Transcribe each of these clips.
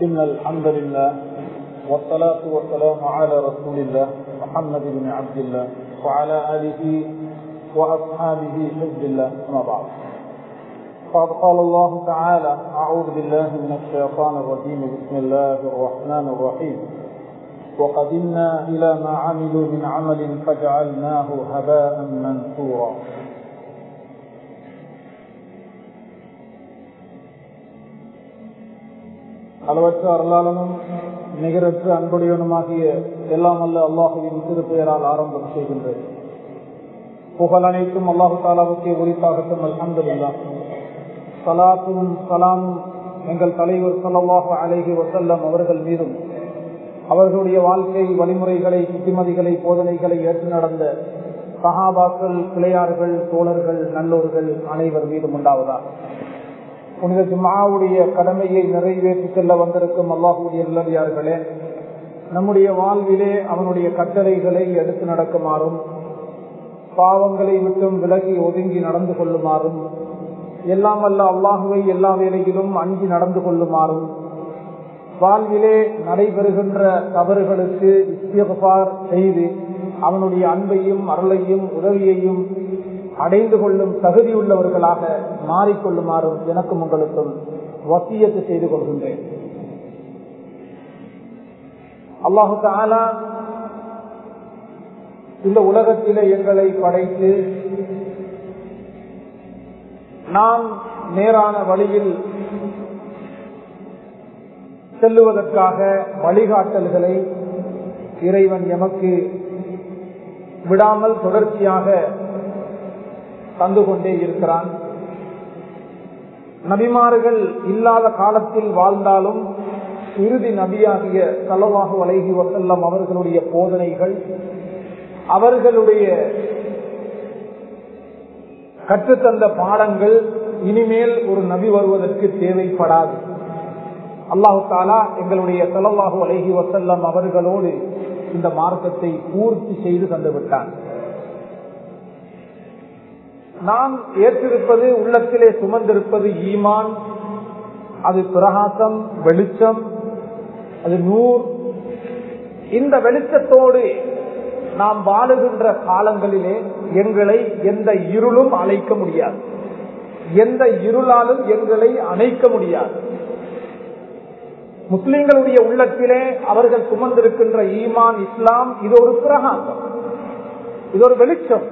إن الحمد لله والصلاة والسلام على رسول الله محمد بن عبد الله وعلى آله وأصحابه حزب الله أما بعد قد قال الله تعالى أعوذ بالله من الشيطان الرجيم بسم الله الرحمن الرحيم وقدمنا إلى ما عملوا من عمل فجعلناه هباء منثورا அளவற்ற அருளாளனும் நிகரற்ற அன்புடையவனுமாகிய எல்லாம் அல்ல அல்லாஹுவின் திருப்பெயரால் ஆரம்பம் செய்கின்றது புகழ் அனைத்தும் அல்லாஹு தாலாவுக்கே உரித்தாகட்டும் அல்ஹம்துல்லா சலாத்தும் சலாமும் எங்கள் தலைவர் சல்லாஹு அலேஹி வசல்லம் அவர்கள் மீதும் அவர்களுடைய வாழ்க்கை வழிமுறைகளை புத்திமதிகளை போதனைகளை ஏற்று நடந்த சஹாபாக்கள் பிள்ளையார்கள் தோழர்கள் நல்லோர்கள் அனைவர் மீதும் உண்டாவதாக புனித ஜுமாவுடைய கடமையை நிறைவேற்றி செல்ல வந்திருக்கும் அல்லாஹுடைய நல்லடியார்களே நம்முடைய வாழ்விலே அவனுடைய கட்டளைகளை எடுத்து நடக்குமாறும் பாவங்களை விட்டும் விலகி ஒதுங்கி நடந்து கொள்ளுமாறும் எல்லாம் வல்ல அல்லாஹுவை எல்லா வேலையிலும் அஞ்சி நடந்து கொள்ளுமாறும் வாழ்விலே நடைபெறுகின்ற தவறுகளுக்கு இஸ்திகார் செய்து அவனுடைய அன்பையும் அருளையும் உதவியையும் அடைந்து கொள்ளும் தகுதி உள்ளவர்களாக மாறிக்கொள்ளுமாறும் எனக்கும் உங்களுக்கும் வசியத்து செய்து கொள்கின்றேன் அல்லாஹு தாலா இந்த உலகத்திலே எங்களை படைத்து நாம் நேரான வழியில் செல்லுவதற்காக வழிகாட்டல்களை இறைவன் எமக்கு விடாமல் தொடர்ச்சியாக தந்து கொண்டே இருக்கிறான் நபிமார்கள் இல்லாத காலத்தில் வாழ்ந்தாலும் இறுதி நபியாகிய தலவாக வலைகி வசல்லம் அவர்களுடைய போதனைகள் அவர்களுடைய கற்றுத்தந்த பாடங்கள் இனிமேல் ஒரு நபி வருவதற்கு தேவைப்படாது அல்லாஹு தாலா எங்களுடைய தலவாக வலைகி வசல்லம் அவர்களோடு இந்த மார்க்கத்தை பூர்த்தி செய்து தந்துவிட்டான் நாம் ஏற்றிருப்பது உள்ளத்திலே சுமந்திருப்பது ஈமான் அது பிரகாசம் வெளிச்சம் அது நூர் இந்த வெளிச்சத்தோடு நாம் வாழுகின்ற காலங்களிலே எங்களை எந்த இருளும் அழைக்க முடியாது எந்த இருளாலும் எங்களை அணைக்க முடியாது முஸ்லிம்களுடைய உள்ளத்திலே அவர்கள் சுமந்திருக்கின்ற ஈமான் இஸ்லாம் இது ஒரு பிரகாசம் இது ஒரு வெளிச்சம்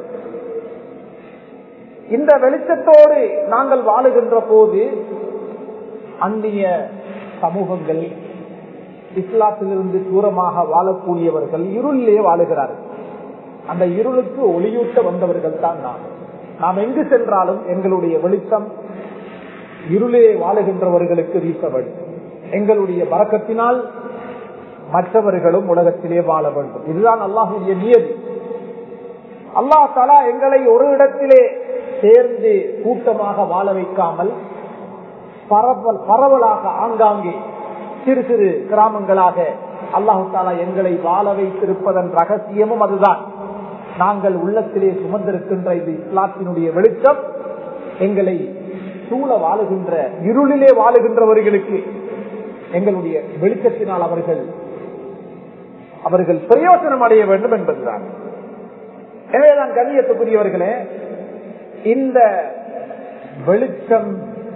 இந்த வெளிச்சத்தோடு நாங்கள் வாழுகின்ற போது அந்நிய சமூகங்கள் இஸ்லாத்திலிருந்து தூரமாக வாழக்கூடியவர்கள் இருளிலே வாழுகிறார்கள் அந்த இருளுக்கு ஒளியூட்ட வந்தவர்கள் தான் நாம் நாம் எங்கு சென்றாலும் எங்களுடைய வெளிச்சம் இருளே வாழுகின்றவர்களுக்கு வீச வேண்டும் எங்களுடைய வரக்கத்தினால் மற்றவர்களும் உலகத்திலே வாழ வேண்டும் இதுதான் அல்லாஹுடைய நியதி அல்லா தலா எங்களை ஒரு இடத்திலே சேர்ந்து கூட்டமாக வாழ வைக்காமல் பரவல் பரவலாக ஆங்காங்கே சிறு சிறு கிராமங்களாக அல்லாஹு தாலா எங்களை வாழ வைத்திருப்பதன் ரகசியமும் அதுதான் நாங்கள் உள்ளத்திலே சுமந்திருக்கின்ற இந்த இஸ்லாத்தினுடைய வெளிச்சம் எங்களை சூழ வாழுகின்ற இருளிலே வாழுகின்றவர்களுக்கு எங்களுடைய வெளிச்சத்தினால் அவர்கள் அவர்கள் பிரயோஜனம் அடைய வேண்டும் என்பதுதான் எனவேதான் கண்ணியத்துக்குரியவர்களே இந்த வெளிச்சம்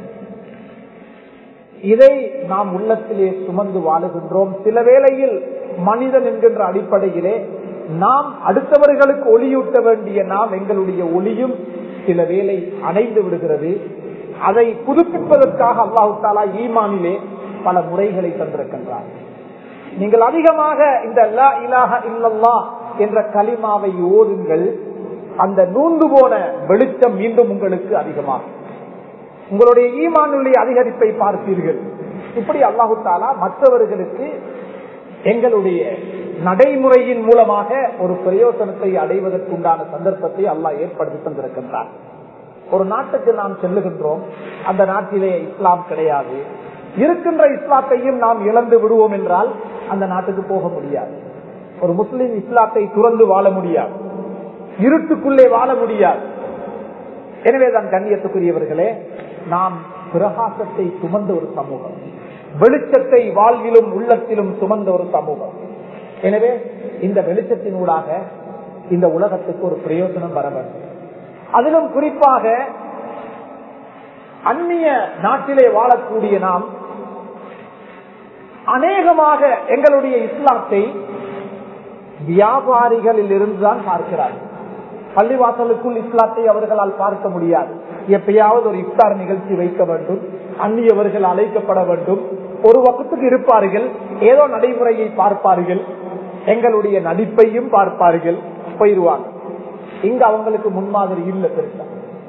இதை நாம் உள்ளத்திலே சுமந்து வாழுகின்றோம் சில வேளையில் மனிதன் என்கின்ற அடிப்படையிலே நாம் அடுத்தவர்களுக்கு ஒளியூட்ட வேண்டிய நாம் எங்களுடைய ஒளியும் சில வேலை அடைந்து விடுகிறது அதை புதுப்பிப்பதற்காக அல்லாஹு தாலா ஈமானிலே பல முறைகளை தந்திருக்கின்றார் நீங்கள் அதிகமாக இந்த லா இலாஹ இல்லல்லா என்ற களிமாவை ஓதுங்கள் அந்த நூந்து போன வெளிச்சம் மீண்டும் உங்களுக்கு அதிகமாகும் உங்களுடைய ஈமானுடைய அதிகரிப்பை பார்ப்பீர்கள் இப்படி அல்லாஹு தாலா மற்றவர்களுக்கு எங்களுடைய நடைமுறையின் மூலமாக ஒரு பிரயோசனத்தை அடைவதற்குண்டான சந்தர்ப்பத்தை அல்லாஹ் ஏற்படுத்தி தந்திருக்கின்றார் ஒரு நாட்டுக்கு நாம் செல்லுகின்றோம் அந்த நாட்டிலே இஸ்லாம் கிடையாது இருக்கின்ற இஸ்லாத்தையும் நாம் இழந்து விடுவோம் என்றால் அந்த நாட்டுக்கு போக முடியாது ஒரு முஸ்லிம் இஸ்லாத்தை துறந்து வாழ முடியாது இருட்டுக்குள்ளே வாழ முடியாது எனவேதான் கண்ணியத்துக்குரியவர்களே நாம் பிரகாசத்தை சுமந்த ஒரு சமூகம் வெளிச்சத்தை வாழ்விலும் உள்ளத்திலும் சுமந்த ஒரு சமூகம் எனவே இந்த வெளிச்சத்தினூடாக இந்த உலகத்துக்கு ஒரு பிரயோஜனம் வர வேண்டும் அதிலும் குறிப்பாக அந்நிய நாட்டிலே வாழக்கூடிய நாம் அநேகமாக எங்களுடைய இஸ்லாத்தை வியாபாரிகளில் இருந்துதான் பார்க்கிறார்கள் பள்ளிவாசலுக்குள் இஸ்லாத்தை அவர்களால் பார்க்க முடியாது எப்பயாவது ஒரு இஃப்தார் நிகழ்ச்சி வைக்க வேண்டும் அந்நியவர்கள் அழைக்கப்பட வேண்டும் ஒரு பக்கத்துக்கு இருப்பார்கள் ஏதோ நடைமுறையை பார்ப்பார்கள் எங்களுடைய நடிப்பையும் பார்ப்பார்கள் போயிருவாங்க இங்க அவங்களுக்கு முன்மாதிரி இல்லை பெருசா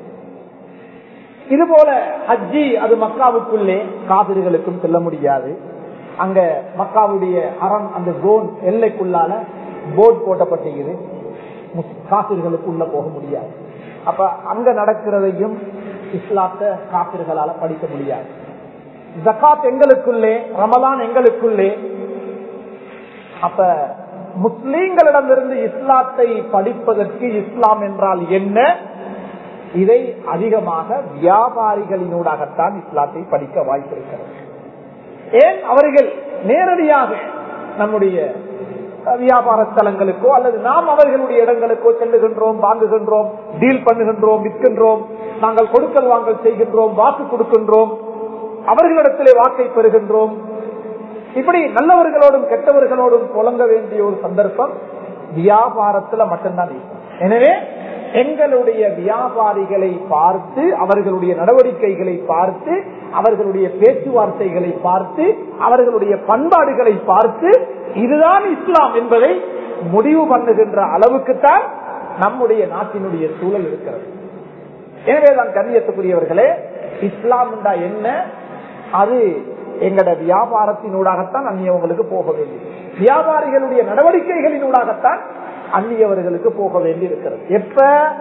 இது போல ஹஜ்ஜி அது மக்காவுக்குள்ளே காவிர்களுக்கும் செல்ல முடியாது அங்க மக்காவுடைய அறம் அந்த ஜோன் எல்லைக்குள்ளால போர்டு போட்டப்பட்டிருக்குது காசிர்களுக்கு உள்ள போக முடியாது அப்ப அங்க நடக்கிறதையும் இஸ்லாத்த காப்பிர்களால படிக்க முடியாது ஜக்காத் எங்களுக்குள்ளே ரமலான் எங்களுக்குள்ளே அப்ப முஸ்லீம்களிடமிருந்து இஸ்லாத்தை படிப்பதற்கு இஸ்லாம் என்றால் என்ன இதை அதிகமாக வியாபாரிகளினூடாகத்தான் இஸ்லாத்தை படிக்க வாய்ப்பிருக்கிறது ஏன் அவர்கள் நேரடியாக நம்முடைய வியாபார ஸ்தலங்களுக்கோ அல்லது நாம் அவர்களுடைய இடங்களுக்கோ செல்லுகின்றோம் வாங்குகின்றோம் டீல் பண்ணுகின்றோம் விற்கின்றோம் நாங்கள் கொடுக்கல் வாங்கல் செய்கின்றோம் வாக்கு கொடுக்கின்றோம் அவர்களிடத்திலே வாக்கை பெறுகின்றோம் இப்படி நல்லவர்களோடும் கெட்டவர்களோடும் புழங்க வேண்டிய ஒரு சந்தர்ப்பம் வியாபாரத்துல மட்டும்தான் இருக்கும் எனவே எங்களுடைய வியாபாரிகளை பார்த்து அவர்களுடைய நடவடிக்கைகளை பார்த்து அவர்களுடைய பேச்சுவார்த்தைகளை பார்த்து அவர்களுடைய பண்பாடுகளை பார்த்து இதுதான் இஸ்லாம் என்பதை முடிவு பண்ணுகின்ற அளவுக்குத்தான் நம்முடைய நாட்டினுடைய சூழல் இருக்கிறது எனவேதான் கண்ணியத்துக்குரியவர்களே இஸ்லாம் என்ன அது எங்கட வியாபாரத்தினூடாகத்தான் அந்நியவங்களுக்கு போக வேண்டியது வியாபாரிகளுடைய நடவடிக்கைகளினூடாகத்தான் அந்நியவர்களுக்கு போக வேண்டி இருக்கிறது எப்ப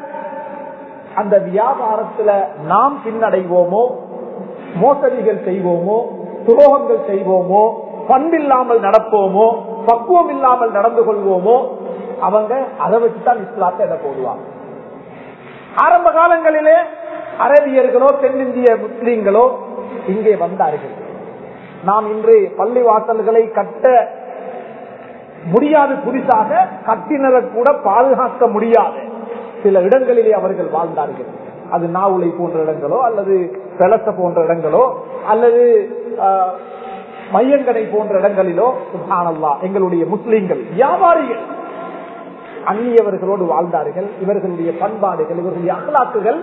அந்த வியாபாரத்துல நாம் பின்னடைவோமோ மோசடிகள் செய்வோமோ துரோகங்கள் செய்வோமோ பண்பில்லாமல் நடப்போமோ பக்குவம் இல்லாமல் நடந்து கொள்வோமோ அவங்க அதை வச்சுதான் இஸ்லாத்தை என்ன போடுவாங்க ஆரம்ப காலங்களிலே அரபியர்களோ தென்னிந்திய முஸ்லீம்களோ இங்கே வந்தார்கள் நாம் இன்று பள்ளி வாசல்களை கட்ட முடியாது புதிதாக கட்டினரை கூட பாதுகாக்க முடியாது சில இடங்களிலே அவர்கள் வாழ்ந்தார்கள் அது நாவுளை போன்ற இடங்களோ அல்லது பெலச போன்ற இடங்களோ அல்லது மையங்கடை போன்ற இடங்களிலோ சுபானல்லா எங்களுடைய முஸ்லீம்கள் வியாபாரிகள் அந்நியவர்களோடு வாழ்ந்தார்கள் இவர்களுடைய பண்பாடுகள் இவர்களுடைய அகலாக்குகள்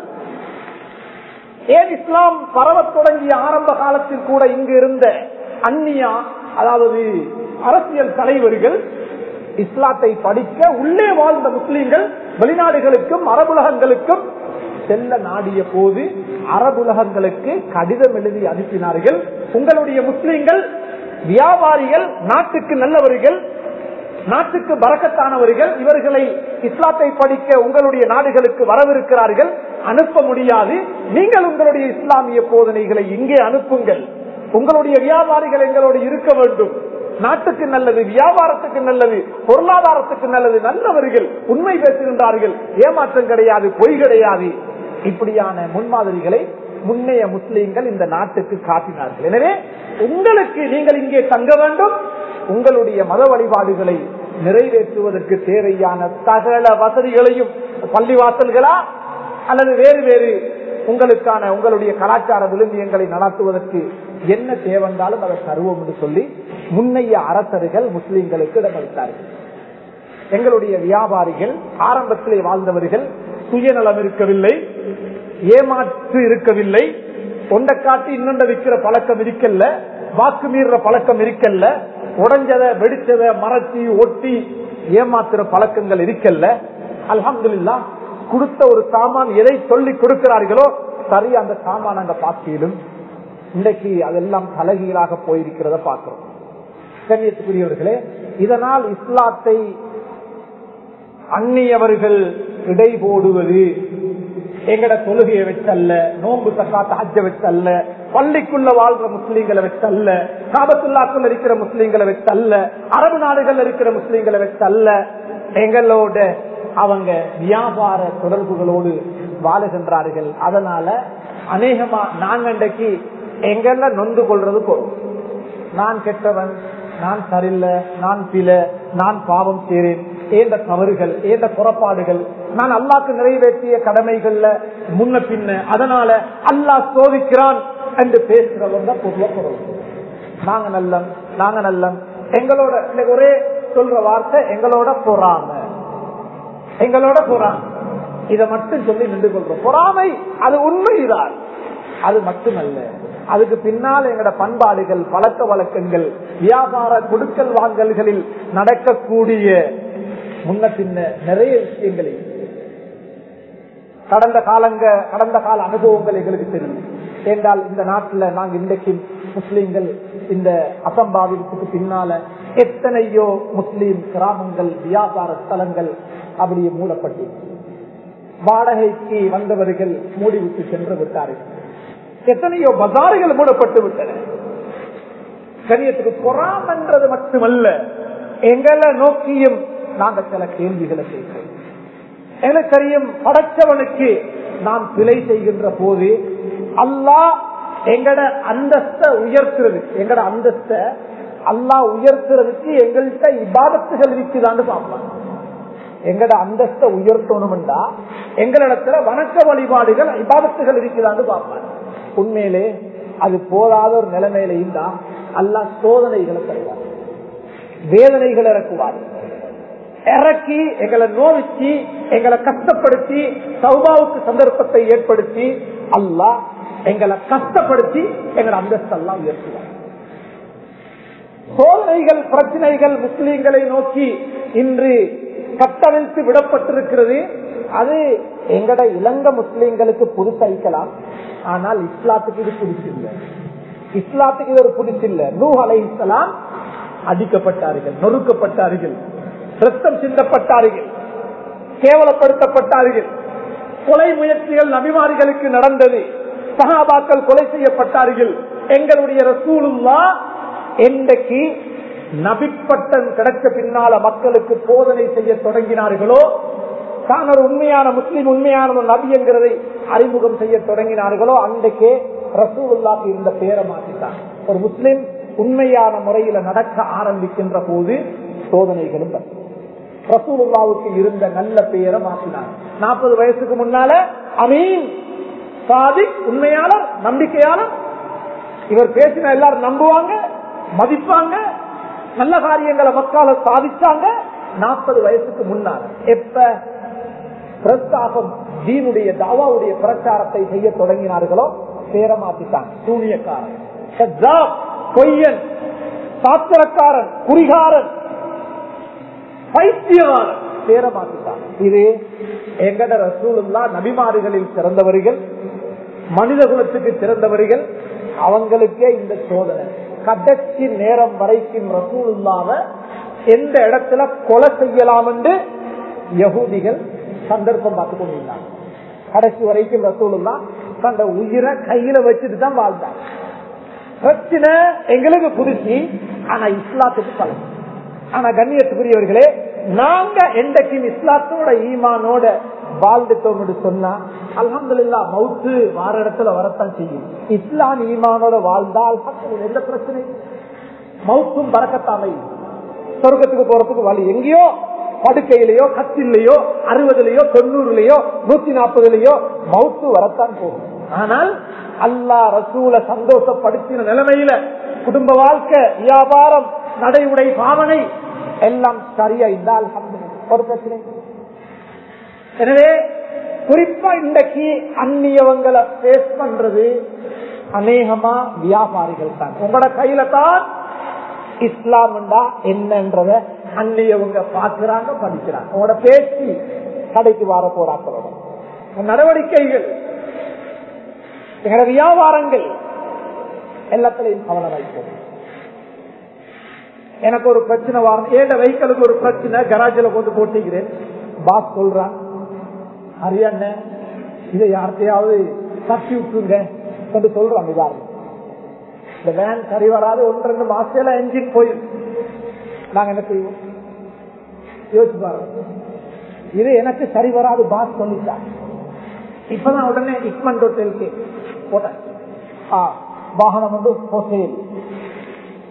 ஏன் இஸ்லாம் பரவத் தொடங்கிய ஆரம்ப காலத்தில் கூட இங்கு இருந்த அந்நியா அதாவது அரசியல் தலைவர்கள் இஸ்லாத்தை படிக்க உள்ளே வாழ்ந்த முஸ்லீம்கள் வெளிநாடுகளுக்கும் அரபுலகங்களுக்கும் செல்ல நாடிய போது அரபுலகங்களுக்கு கடிதம் எழுதி அனுப்பினார்கள் உங்களுடைய முஸ்லீம்கள் வியாபாரிகள் நாட்டுக்கு நல்லவர்கள் நாட்டுக்கு பறக்கத்தானவர்கள் இவர்களை இஸ்லாத்தை படிக்க உங்களுடைய நாடுகளுக்கு வரவிருக்கிறார்கள் அனுப்ப முடியாது நீங்கள் உங்களுடைய இஸ்லாமிய போதனைகளை இங்கே அனுப்புங்கள் உங்களுடைய வியாபாரிகள் எங்களோடு இருக்க வேண்டும் நாட்டுக்கு நல்லது வியாபாரத்துக்கு நல்லது பொருளாதாரத்துக்கு நல்லது நல்லவர்கள் உண்மை பேசுகின்றார்கள் ஏமாற்றம் கிடையாது பொய் கிடையாது இப்படியான முன்மாதிரிகளை முன்னைய முஸ்லீம்கள் இந்த நாட்டுக்கு காட்டினார்கள் எனவே உங்களுக்கு நீங்கள் இங்கே தங்க வேண்டும் உங்களுடைய மத வழிபாடுகளை நிறைவேற்றுவதற்கு தேவையான சகல வசதிகளையும் பள்ளிவாசல்களா அல்லது வேறு வேறு உங்களுக்கான உங்களுடைய கலாச்சார விழுமியங்களை நடத்துவதற்கு என்ன தேவந்தாலும் அதை தருவோம் என்று சொல்லி முன்னைய அரசர்கள் முஸ்லிம்களுக்கு இடமளித்தார்கள் எங்களுடைய வியாபாரிகள் ஆரம்பத்திலே வாழ்ந்தவர்கள் சுயநலம் இருக்கவில்லை ஏமாற்று இருக்கவில்லை ஒன்றை காட்டி இன்னொண்ட விற்கிற பழக்கம் இருக்கல்ல வாக்கு மீறுற பழக்கம் இருக்கல்ல உடஞ்சத வெடிச்சத மறைச்சி ஒட்டி ஏமாத்துற பழக்கங்கள் இருக்கல்ல அல்ஹம்துல்லா கொடுத்த ஒரு சாமான் எதை சொல்லி கொடுக்கிறார்களோ சரி அந்த சாமான் அங்க பார்த்திலும் இன்றைக்கு அதெல்லாம் தலகீழாக போயிருக்கிறத பார்க்கிறோம் கண்ணியத்துக்குரியவர்களே இதனால் இஸ்லாத்தை அந்நியவர்கள் இடை போடுவது எங்கட தொழுகையை வச்சல்ல நோன்பு சக்காத்த ஹஜ்ஜ வச்சல்ல பள்ளிக்குள்ள வாழ்ற முஸ்லீம்களை வச்சல்ல காபத்துல்லாக்குள்ள இருக்கிற முஸ்லீம்களை வச்சல்ல அரபு நாடுகள் இருக்கிற முஸ்லீம்களை வச்சல்ல எங்களோட அவங்க வியாபார தொடர்புகளோடு வாழுகின்றார்கள் அதனால அநேகமா நாங்க இன்றைக்கு எங்கள நொந்து கொள்றது போறோம் நான் கெட்டவன் நான் சரியில்லை நான் பில நான் பாவம் செய்றேன் ஏந்த தவறுகள் ஏந்த புறப்பாடுகள் நான் அல்லாக்கு நிறைவேற்றிய கடமைகள்ல முன்ன பின்ன அதனால அல்லாஹ் சோதிக்கிறான் என்று பேசுறவங்க பொதுவா பொருள் நாங்க நல்லம் நாங்க நல்லம் எங்களோட இன்னைக்கு ஒரே சொல்ற வார்த்தை எங்களோட பொறாம எங்களோட பொறாமை இதை மட்டும் சொல்லி நின்று கொள்றோம் பொறாமை அது உண்மைதான் அது மட்டுமல்ல அதுக்கு பின்னால் எங்களோட பண்பாடுகள் பழக்க வழக்கங்கள் வியாபார கொடுக்கல் வாங்கல்களில் நடக்கக்கூடிய முன்ன பின்ன நிறைய விஷயங்களை கடந்த காலங்க கடந்த கால அனுபவங்கள் எங்களுக்கு தெரியும் என்றால் இந்த நாட்டில் நாங்க இன்றைக்கு முஸ்லீம்கள் இந்த அசம்பாவிதத்துக்கு பின்னால எத்தனையோ முஸ்லீம் கிராமங்கள் வியாபார ஸ்தலங்கள் அப்படியே மூடப்பட்டு வாடகைக்கு வந்தவர்கள் மூடிவிட்டு சென்று விட்டார்கள் எத்தனையோ பசாறுகள் மூடப்பட்டு விட்டன கணியத்துக்கு பொறாமன்றது மட்டுமல்ல எங்களை நோக்கியும் நாங்க சில கேள்விகளை கேட்கிறோம் எனக்கு தெரியும் படைச்சவனுக்கு நாம் பிழை செய்கின்ற போது அல்லாஹ் எங்கட அந்தஸ்த உயர்த்துறது எங்கட அந்தஸ்த அல்லாஹ் உயர்த்துறதுக்கு எங்கள்கிட்ட இபாதத்துகள் இருக்குதான்னு பார்ப்பான் எங்கட அந்தஸ்த உயர்த்தணும்டா எங்களிடத்துல வணக்க வழிபாடுகள் இபாதத்துகள் இருக்குதான்னு பார்ப்பான் உண்மையிலே அது போதாத ஒரு நிலைமையிலையும் தான் அல்லாஹ் சோதனைகளை தருவார் வேதனைகள் இறக்குவார் இறக்கி எங்களை நோவிச்சு எங்களை கஷ்டப்படுத்தி சௌபாவுக்கு சந்தர்ப்பத்தை ஏற்படுத்தி அல்லாஹ் எங்களை கஷ்டப்படுத்தி எங்களை அந்தஸ்தெல்லாம் உயர்த்துவார் சோதனைகள் பிரச்சனைகள் முஸ்லீம்களை நோக்கி இன்று கட்டவிழ்த்து விடப்பட்டிருக்கிறது அது எங்கட இளங்க முஸ்லீம்களுக்கு புதுசைக்கலாம் ஆனால் இஸ்லாத்துக்கு இது புதுசில்லை இஸ்லாத்துக்கு இது ஒரு புதுசில்லை நூ அலை இஸ்லாம் அடிக்கப்பட்டார்கள் நொறுக்கப்பட்டார்கள் ரத்தம் சிந்தப்பட்டார்கள் கேவலப்படுத்தப்பட்டார்கள் கொலை முயற்சிகள் நபிமாரிகளுக்கு நடந்தது சகாபாக்கள் கொலை செய்யப்பட்டார்கள் எங்களுடைய ரசூலுல்லா என்றைக்கு நபிப்பட்டம் கிடைச்ச பின்னால மக்களுக்கு போதனை செய்ய தொடங்கினார்களோ தான் ஒரு உண்மையான முஸ்லீம் உண்மையான ஒரு நபி என்கிறதை அறிமுகம் செய்ய தொடங்கினார்களோ அன்றைக்கே ரசூலுல்லாக்கு இருந்த பேரை மாற்றிட்டார் ஒரு முஸ்லிம் உண்மையான முறையில நடக்க ஆரம்பிக்கின்ற போது சோதனைகளும் வரும் ரசூலுல்லாவுக்கு இருந்த நல்ல பெயரை மாற்றினார் நாற்பது வயசுக்கு முன்னால அமீன் சாதிக் உண்மையாளர் நம்பிக்கையாளர் இவர் பேசின எல்லாரும் நம்புவாங்க மதிப்பாங்க நல்ல காரியங்களை மக்கால சாதிச்சாங்க நாற்பது வயசுக்கு முன்னால எப்ப பிரஸ்தாபம் தீனுடைய தாவாவுடைய பிரச்சாரத்தை செய்ய தொடங்கினார்களோ பேர மாத்திட்டாங்க சூனியக்காரன் கஜ்ஜாப், பொய்யன் சாத்திரக்காரன் குறிகாரன் பைத்தியவாரன் பேர மாத்திட்டாங்க இது எங்கட ரசூலுல்லா நபிமாறுகளில் சிறந்தவர்கள் மனித குலத்துக்கு சிறந்தவர்கள் அவங்களுக்கே இந்த சோதனை கடைசி நேரம் வரைக்கும் ரசூலுல்லாவ எந்த இடத்துல கொலை செய்யலாம் என்று யகூதிகள் சந்தர்ப்பம் பார்த்து கொண்டிருந்தாங்க கடைசி வரைக்கும் ரசூலுல்லா தந்த உயிரை கையில வச்சுட்டு தான் வாழ்ந்தாங்க பிரச்சனை எங்களுக்கு புதுசி ஆனா இஸ்லாத்துக்கு பலம் ஆனா கண்ணியத்துக்குரியவர்களே நாங்க என்றைக்கும் இஸ்லாத்தோட ஈமானோட வாழ்ந்துட்டோம் சொன்னா அல்ஹம்துலில்லா மவுத்து வார இடத்துல வரத்தான் செய்யும் இஸ்லாம் ஈமானோட வாழ்ந்தா அல்ஹம்துலில்லாஹ் எந்த பிரச்சனை மவுத்தும் பறக்கத்தாமை சொர்க்கத்துக்கு போறதுக்கு வழி எங்கேயோ படுக்கையிலேயோ கத்திலேயோ அறுபதுலயோ தொண்ணூறுலயோ நூத்தி நாற்பதுலயோ மவுத்து வரத்தான் போகும் ஆனால் அல்லா ரசூல சந்தோஷப்படுத்தின நிலைமையில குடும்ப வாழ்க்கை வியாபாரம் நடை உடை பாவனை எல்லாம் சரியா இருந்தால் ஒரு பிரச்சனை எனவே குறிப்பா இன்றைக்கு அந்நியவங்களை பேஸ் பண்றது அநேகமா வியாபாரிகள் தான் உங்களோட கையில தான் இஸ்லாம் என்னன்றத அந்நியவங்க பாக்குறாங்க படிக்கிறாங்க உங்களோட பேச்சு கடைக்கு வர போராக்களோட நடவடிக்கைகள் எங்களோட வியாபாரங்கள் எல்லாத்திலையும் கவனம் வைப்போம் எனக்கு ஒரு பிரச்சனை வரும் ஏண்ட வெஹிக்கிளுக்கு ஒரு பிரச்சனை கராஜில் கொண்டு போட்டிக்கிறேன் பாஸ் சொல்றான் ஹரியாண்ண இதை யார்த்தையாவது தட்டி விட்டுருங்க கொண்டு சொல்றான் உதாரணம் இந்த வேன் சரி வராது ஒன்று ரெண்டு மாசத்துல என்ஜின் போயிடும் நாங்க என்ன செய்வோம் யோசிச்சு பாருங்க இது எனக்கு சரி வராது பாஸ் சொல்லிட்டான் இப்பதான் உடனே இக்மன் ஹோட்டலுக்கு போட்டேன் ஆ வாகனம் வந்து ஹோசேல்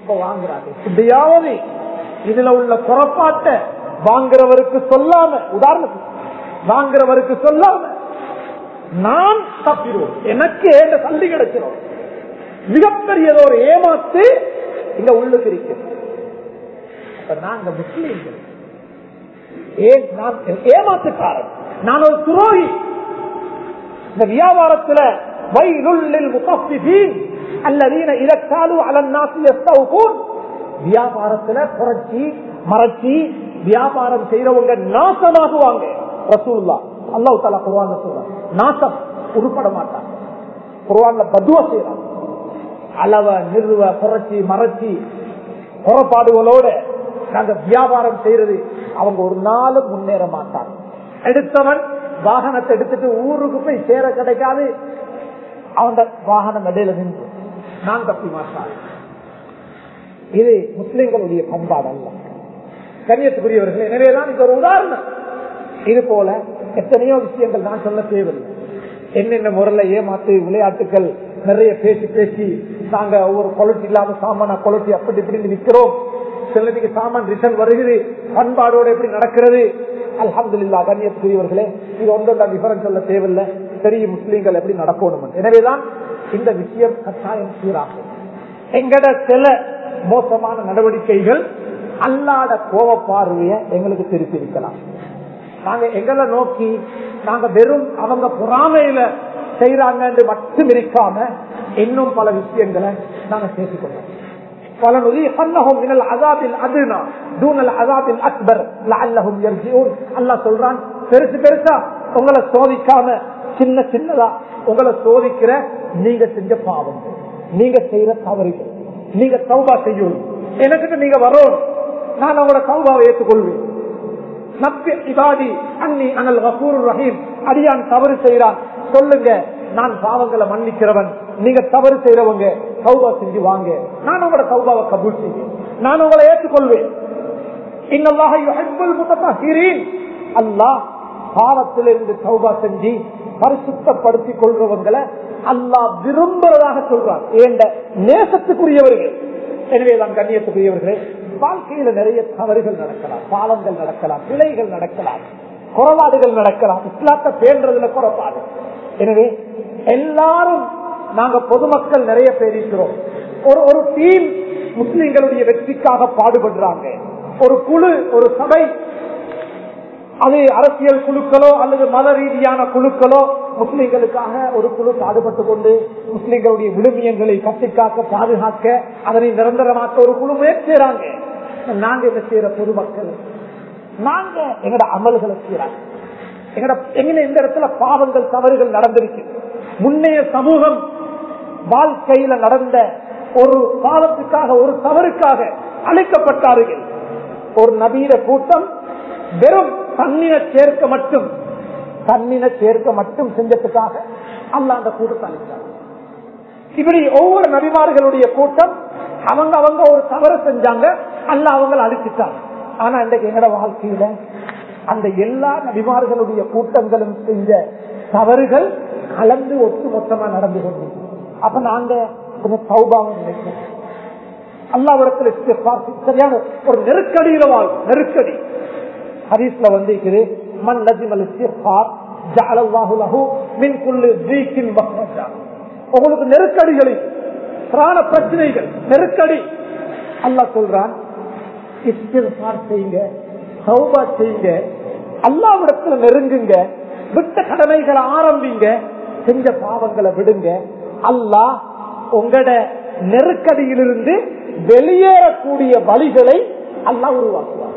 இப்ப வாங்குறாங்க இப்படியாவது இதுல உள்ள குறப்பாட்டை வாங்குறவருக்கு சொல்லாம உதாரணத்துக்கு வாங்குறவருக்கு சொல்லாம நான் தப்பிடுவோம் எனக்கு ஏண்ட தள்ளி கிடைச்சிடும் மிகப்பெரியது ஒரு ஏமாத்து இங்க உள்ளுக்கு இருக்கு அப்ப நாங்க முஸ்லீம்கள் ஏன் நான் ஏமாத்துக்காரன் நான் ஒரு துரோகி இந்த வியாபாரத்துல வயலுள்ளில் முத்தீன் அல்லதீன இதற்காலு அலன்னாசி எஸ்தவுகூன் வியாபாரத்துல குறைச்சி மறைச்சி வியாபாரம் செய்யறவங்க நாசமாகுவாங்க ரசூல்லா அல்லாஹ் தாலா குர்வான்ல சொல்றான் நாசம் உருப்பட மாட்டாங்க குர்வான்ல பதுவா செய்யறாங்க அளவ நிறுவ குறைச்சி மறைச்சி புறப்பாடுகளோட நாங்க வியாபாரம் செய்யறது அவங்க ஒரு நாளும் முன்னேற மாட்டாங்க எடுத்தவன் வாகனத்தை எடுத்துட்டு ஊருக்கு போய் சேர கிடைக்காது அவன் வாகனம் இடையில நின்று நான் தப்பி மாட்டான் இது முஸ்லிம்களுடைய பண்பாடு அல்ல கண்ணியத்துக்குரியவர்கள் எனவேதான் இது ஒரு உதாரணம் இது போல எத்தனையோ விஷயங்கள் நான் சொல்ல தேவையில்லை என்னென்ன முறையில ஏமாத்து விளையாட்டுகள் நிறைய பேசி பேசி நாங்க ஒவ்வொரு குவாலிட்டி இல்லாம சாமான குவாலிட்டி அப்படி இப்படின்னு விற்கிறோம் சிலருக்கு சாமான் ரிட்டர்ன் வருகிறது பண்பாடோட எப்படி நடக்கிறது அல்ஹம்துல்லா கண்ணியத்துக்குரியவர்களே இது ஒன்றொன்றா விவரம் சொல்ல தேவையில்லை பெரிய முஸ்லீம்கள் எப்படி நடக்கணும் எனவேதான் இந்த விஷயம் கட்டாயம் சீராகும் எங்கட சில மோசமான நடவடிக்கைகள் அல்லாத கோவ பார்வைய எங்களுக்கு திருப்பி இருக்கலாம் நாங்க எங்களை நோக்கி நாங்க வெறும் அவங்க பொறாமையில செய்யறாங்க மட்டும் இருக்காம இன்னும் பல விஷயங்களை நாங்க சேர்த்துக்கொள்ளோம் பெருசு பெருசா உங்களை சோதிக்காம சின்ன சின்னதா உங்களை சோதிக்கிற நீங்க செஞ்ச பாவம் நீங்க செய்யற தவறுகள் நீங்க சௌபா செய்யணும் எனக்கிட்ட நீங்க வரணும் நான் உங்களோட சௌபாவை ஏற்றுக்கொள்வேன் நப்பி இபாதி அன்னி அனல் வசூர் ரஹீம் அடியான் தவறு செய்யறான் சொல்லுங்க நான் பாவங்களை மன்னிக்கிறவன் நீங்க தவறு செய்யறவங்க சௌபா செஞ்சு வாங்க நான் உங்களோட சௌபாவை கபூல் செய்வேன் நான் உங்களை ஏற்றுக்கொள்வேன் அல்லாஹ் பாவத்திலிருந்து சௌபா செஞ்சு பரிசுத்தப்படுத்திக் கொள்றவங்களை அல்லாஹ் விரும்புறதாக சொல்றார் ஏண்ட நேசத்துக்குரியவர்கள் எனவேதான் கண்ணியத்துக்குரியவர்களே வாழ்க்கையில நிறைய தவறுகள் நடக்கலாம் பாவங்கள் நடக்கலாம் பிழைகள் நடக்கலாம் குறவாடுகள் நடக்கலாம் இஸ்லாத்தை பேன்றதுல குறப்பாடு எனவே எல்லாரும் நாங்க பொதுமக்கள் நிறைய பேர் இருக்கிறோம் ஒரு ஒரு டீம் முஸ்லிம்களுடைய வெற்றிக்காக பாடுபடுறாங்க ஒரு குழு ஒரு சபை அது அரசியல் குழுக்களோ அல்லது மத ரீதியான குழுக்களோ முஸ்லிம்களுக்காக ஒரு குழு பாடுபட்டு கொண்டு முஸ்லிம்களுடைய விழுமியங்களை கட்டிக்காக்க பாதுகாக்க அதனை நிரந்தரமாக்க ஒரு குழு முயற்சிறாங்க நாங்க என்ன செய்யற பொதுமக்கள் நாங்க எங்கட அமல்களை செய்யறாங்க எங்கட எங்க இந்த இடத்துல பாவங்கள் தவறுகள் நடந்திருக்கு முன்னைய சமூகம் வாழ்க்கையில நடந்த ஒரு பாவத்துக்காக ஒரு தவறுக்காக அழைக்கப்பட்டார்கள் ஒரு நவீன கூட்டம் வெறும் தண்ணீரை சேர்க்க மட்டும் தண்ணீரை சேர்க்க மட்டும் செஞ்சதுக்காக அல்ல அந்த கூட்டத்தை அளித்தார் இப்படி ஒவ்வொரு நபிமார்களுடைய கூட்டம் அவங்க அவங்க ஒரு தவறு செஞ்சாங்க அல்ல அவங்களை அழிச்சிட்டாங்க ஆனா இன்றைக்கு எங்கட வாழ்க்கையில அந்த எல்லா நபிமார்களுடைய கூட்டங்களும் செஞ்ச தவறுகள் கலந்து ஒட்டு மொத்தமா நடந்து கொண்டு அப்ப நாங்க கொஞ்சம் சௌபாவம் நினைக்கிறோம் அல்லாவிடத்தில் சரியான ஒரு நெருக்கடியில வாழ் நெருக்கடி ஹரீஸ்ல வந்து மண் நஜிமல் உங்களுக்கு நெருக்கடிகளை பிராண பிரச்சனைகள் நெருக்கடி அல்லா சொல்றான் செய்யுங்க சௌபா செய்யுங்க அல்லாவிடத்துல நெருங்குங்க விட்ட கடமைகளை ஆரம்பிங்க செஞ்ச பாவங்களை விடுங்க அல்லாஹ் உங்களோட நெருக்கடியிலிருந்து வெளியேறக்கூடிய வழிகளை அல்லாஹ் உருவாக்குவார்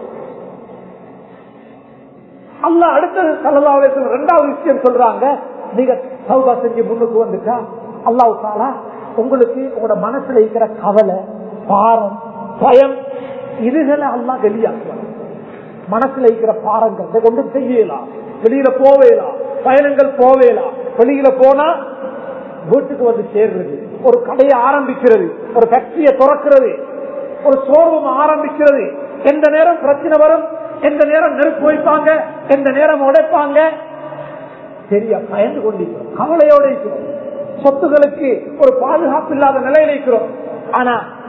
அல்ல அடுத்தது சல்லல்லாஹு ரெண்டாவது விஷயம் சொல்றாங்க நீங்க சௌபா செஞ்சு முன்னுக்கு வந்துட்டா அல்லாஹு தாலா உங்களுக்கு உங்களோட மனசுல இருக்கிற கவலை பாரம் பயம் இதுகளை அல்லா வெளியாக்குவாங்க மனசுல இருக்கிற பாரங்கள் இதை கொண்டு செய்யலாம் வெளியில போவேலாம் பயணங்கள் போவேலாம் வெளியில போனா வீட்டுக்கு வந்து சேர்றது ஒரு கடையை ஆரம்பிக்கிறது ஒரு ஃபேக்டரியை திறக்கிறது ஒரு சோர்வம் ஆரம்பிக்கிறது எந்த நேரம் பிரச்சனை வரும் எந்த நேரம் நெருப்பு வைப்பாங்க எந்த நேரம் உடைப்பாங்க சரியா பயந்து கொண்டிருக்கிறோம் கவலையோட இருக்கிறோம் சொத்துகளுக்கு ஒரு பாதுகாப்பு இல்லாத நிலையில இருக்கிறோம் ஆனா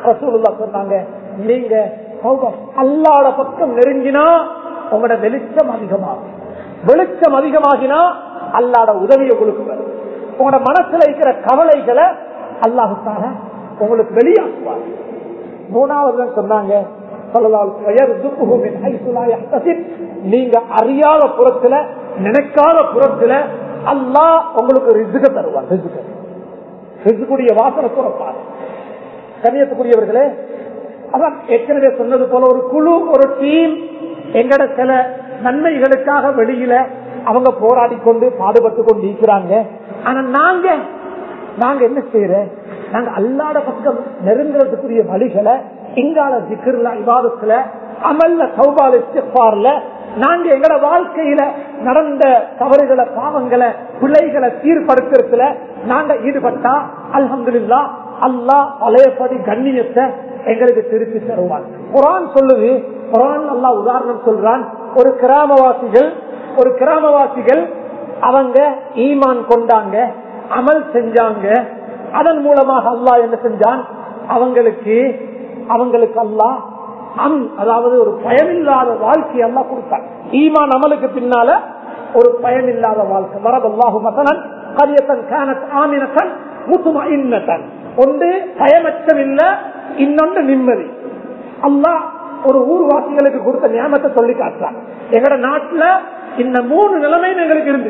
ரசூலுல்லா சொன்னாங்க நீங்க தௌபா- அல்லாஹ்வோட பக்கம் நெருங்கினா உங்களோட வெளிச்சம் அதிகமாகும் வெளிச்சம் அதிகமாகினா அல்லாட உதவி உங்களுக்கு வரும் உங்களோட மனசுல இருக்கிற கவலைகளை அல்லாஹுத்தான உங்களுக்கு வெளியாக்குவார் மூணாவது சொன்னாங்க சொல்லலாம், "வயர்சுக்குஹு மின் ஹைசு லா யஹ்தசிப்." நீங்க அறியாத புறத்துல நினைக்காத புறத்துல அல்லாஹ் உங்களுக்கு ரிசுக தருவார் ரிசுக ரிசுக்குடைய வாசனை துறப்பார் கண்ணியத்துக்குரியவர்களே அதான் ஏற்கனவே சொன்னது போல ஒரு குழு ஒரு டீம் எங்கட சில நன்மைகளுக்காக வெளியில அவங்க போராடி கொண்டு பாடுபட்டு கொண்டு இருக்கிறாங்க ஆனா நாங்க நாங்க என்ன செய்யற நாங்க அல்லாத பக்கம் நெருங்குறதுக்குரிய வழிகளை இங்கால சிக்கர்ல விவாதத்துல அமல்ல சௌபால இஸ்திக்பார்ல நாங்க எங்கட வாழ்க்கையில நடந்த தவறுகளை பாவங்களை பிள்ளைகளை சீர்படுத்துறதுல நாங்க ஈடுபட்டா அல்ஹம்துலில்லா அல்லாஹ் பழையபடி கண்ணியத்தை எங்களுக்கு திருப்பி தருவான் குரான் சொல்லுது குரான் அல்லாஹ் உதாரணம் சொல்றான் ஒரு கிராமவாசிகள் ஒரு கிராமவாசிகள் அவங்க ஈமான் கொண்டாங்க அமல் செஞ்சாங்க அதன் மூலமாக அல்லாஹ் என்ன செஞ்சான் அவங்களுக்கு அவங்களுக்கு அல்லாஹ் அம் அதாவது ஒரு பயனில்லாத வாழ்க்கை எல்லாம் கொடுத்தாங்க ஈமான் அமலுக்கு பின்னால ஒரு பயனில்லாத வாழ்க்கை வரதல்லாஹு மசனன் கரியத்தன் கேனத் ஆமினத்தன் முத்துமா இன்னத்தன் ஒன்று பயமச்சம் இல்ல இன்னொன்று நிம்மதி அல்லாஹ் ஒரு ஊர்வாசிகளுக்கு கொடுத்த நியமத்தை சொல்லி காட்டுறாங்க எங்கட நாட்டுல இந்த மூணு நிலைமையும் எங்களுக்கு இருந்து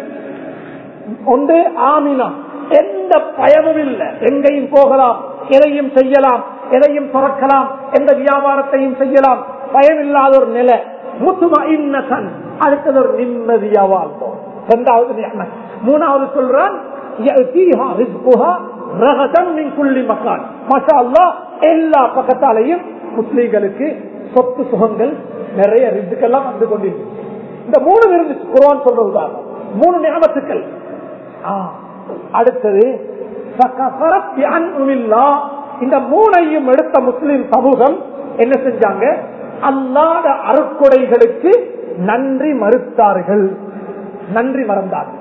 ஒன்று ஆமினா எந்த பயமும் இல்லை எங்கேயும் போகலாம் எதையும் செய்யலாம் எதையும் துறக்கலாம் எந்த வியாபாரத்தையும் செய்யலாம் பயமில்லாத ஒரு நிலை முத்துமா இன்னசன் அடுத்தது ஒரு நிம்மதியா வாழ்ந்தோம் இரண்டாவது நியமம். மூணாவது சொல்றான் يأتيها رزقها رغدا من كل مكان. ما شاء الله எல்லா பக்கத்தாலையும் முஸ்லீம்களுக்கு சொத்து சுகங்கள் நிறைய ரிசுக்கெல்லாம் வந்து கொண்டிருக்கு இந்த மூணு இருந்துச்சு குர்ஆன் சொல்றதுதான் மூணு நியமத்துக்கள் ஆ, அடுத்தது فَكَفَرَتْ بِأَنْعُمِ اللَّهِ. இந்த மூணையும் எடுத்த முஸ்லிம் சமூகம் என்ன செஞ்சாங்க அல்லாத அருட்கொடைகளுக்கு நன்றி மறுத்தார்கள் நன்றி மறந்தார்கள்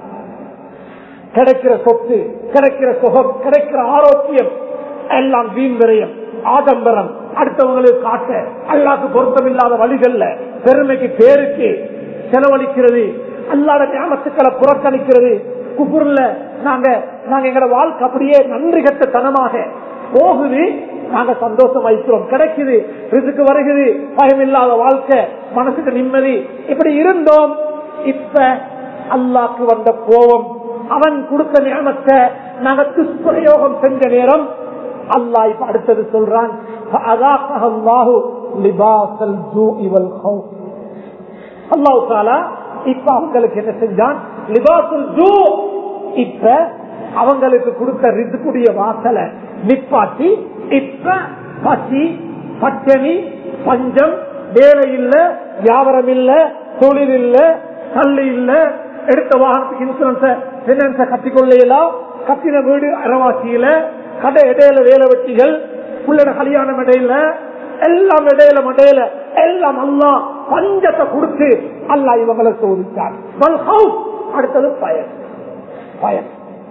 கிடைக்கிற சொத்து கிடைக்கிற சுகம் கிடைக்கிற ஆரோக்கியம் எல்லாம் வீண் விரயம் ஆடம்பரம் அடுத்தவங்களுக்கு காட்ட அல்லாக்கு பொருத்தமில்லாத வழிகள்ல பெருமைக்கு பேருக்கு செலவழிக்கிறது அல்லாத ஞாபகத்துக்களை புறக்கணிக்கிறது குபுர்ல நாங்க நாங்க எங்களோட வாழ்க்கை அப்படியே நன்றி கட்ட தனமாக போகுது நாங்க சந்தோஷம் வைக்கிறோம் கிடைக்குது ரிசுக்கு வருகிறது பயமில்லாத வாழ்க்கை மனசுக்கு நிம்மதி இப்படி இருந்தோம் இப்ப அல்லாக்கு வந்த கோபம் அவன் கொடுத்த நியமத்தை நாங்க துஷ்பிரயோகம் செஞ்ச நேரம் அல்லாஹ் இப்ப அடுத்தது சொல்றான் فَأَذَاقَهَا اللَّهُ لِبَاسَ الْجُوعِ وَالْخَوْفِ அல்லாஹ் தாலா இப்ப அவங்களுக்கு என்ன செஞ்சான் லிபாசுல் ஜூ இப்ப அவங்களுக்கு கொடுத்த ரிதுக்குடைய வாசலை நிப்பாட்டி இப்ப பசி பச்சனி பஞ்சம் வேலை இல்ல வியாபாரம் இல்ல தொழில் இல்ல கல்வி இல்ல எடுத்த வாகனத்துக்கு இன்சூரன்ஸ் பினான்ஸ கட்டிக்கொள்ளையலாம் கட்டின வீடு அறவாசியில கடை இடையில வேலை வெட்டிகள் புள்ளட கல்யாணம் இடையில எல்லாம் இடையில மடையில எல்லாம் அல்லா பஞ்சத்தை கொடுத்து அல்லா இவங்களை சோதித்தார் வல் ஹவுஸ் அடுத்தது பயன் பயன்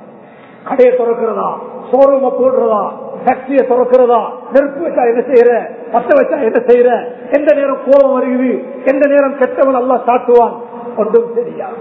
கடையை திறக்கிறதா ஷோரூம போடுறதா ஃபேக்டரிய திறக்கிறதா நெருப்பு வச்சா என்ன செய்யற பத்த வச்சா என்ன செய்யற எந்த நேரம் கோபம் வருகிறது எந்த நேரம் கெட்டவன் அல்லா சாட்டுவான் ஒன்றும் தெரியாது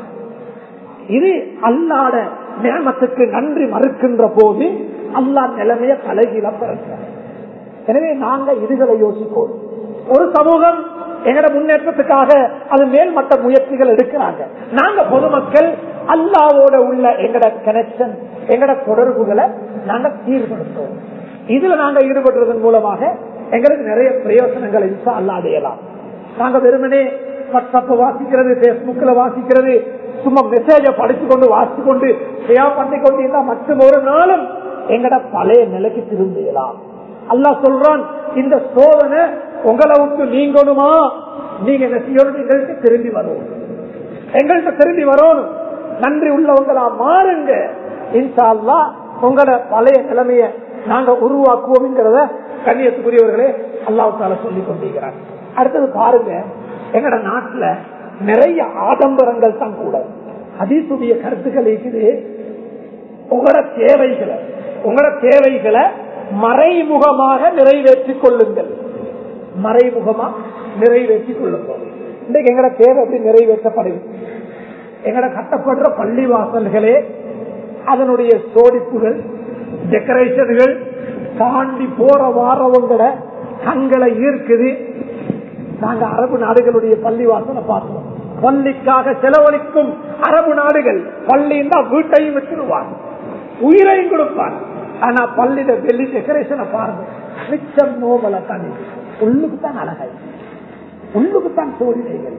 இது அல்லாட நியமத்துக்கு நன்றி மறுக்கின்ற போது அல்லா நிலைமைய தலைகீழ பிறக்கிறார் எனவே நாங்க இதுகளை யோசிப்போம் ஒரு சமூகம் எங்கட முன்னேற்றத்துக்காக அது மேல்மட்ட முயற்சிகள் எடுக்கிறாங்க நாங்க பொதுமக்கள் அல்லாவோட உள்ள எங்கட கனெக்ஷன் எங்கட தொடர்புகளை நாங்க சீர்படுத்துவோம் இதுல நாங்க ஈடுபடுறதன் மூலமாக எங்களுக்கு நிறைய பிரயோசனங்களை இன்சா அல்லா அடையலாம் நாங்க வெறுமனே வாட்ஸ்அப் வாசிக்கிறது பேஸ்புக்ல வாசிக்கிறது சும்மா மெசேஜ படிச்சு கொண்டு வாசிச்சு கொண்டு ஷேர் பண்ணி கொண்டு இருந்தா மற்றும் ஒரு நாளும் எங்கட பழைய நிலைக்கு திரும்பிடலாம் அல்லா சொல்றான் இந்த சோதனை உங்களை விட்டு நீங்கணுமா நீங்க என்ன செய்யணும் எங்கள்கிட்ட திரும்பி வரணும் எங்கள்கிட்ட திரும்பி வரணும் நன்றி உள்ளவங்களா மாறுங்க இன்ஷா அல்லா உங்களோட பழைய நிலைமைய நாங்க உருவாக்குவோம்ங்கிறத கண்ணியத்துக்குரியவர்களே அல்லாவுக்கால சொல்லி கொண்டிருக்கிறார் அடுத்தது பாருங்க எங்கட நாட்டுல நிறைய ஆடம்பரங்கள் தான் கூட அதீசுடைய கருத்துக்கள் இருக்குது உங்களோட தேவைகளை உங்களோட தேவைகளை மறைமுகமாக நிறைவேற்றிக் கொள்ளுங்கள் மறைமுகமா நிறைவேற்றிக் கொள்ளுங்கள் இன்றைக்கு எங்கட தேவை எப்படி நிறைவேற்றப்படுது எங்கட கட்டப்படுற பள்ளி வாசல்களே அதனுடைய சோடிப்புகள் டெக்கரேஷன்கள் தாண்டி போற வாரவங்களை கண்களை ஈர்க்குது நாங்க அரபு நாடுகளுடைய பள்ளி வாசலை பார்த்தோம் பள்ளிக்காக செலவழிக்கும் அரபு நாடுகள் பள்ளின்னா வீட்டையும் விட்டுருவாங்க உயிரையும் கொடுப்பாங்க ஆனா பள்ளியில வெள்ளி டெக்கரேஷனை பாருங்க மிச்சம் நோபல தண்ணி உள்ளுக்கு தான் அழகாய் உள்ளுக்கு தான் சோடினைகள்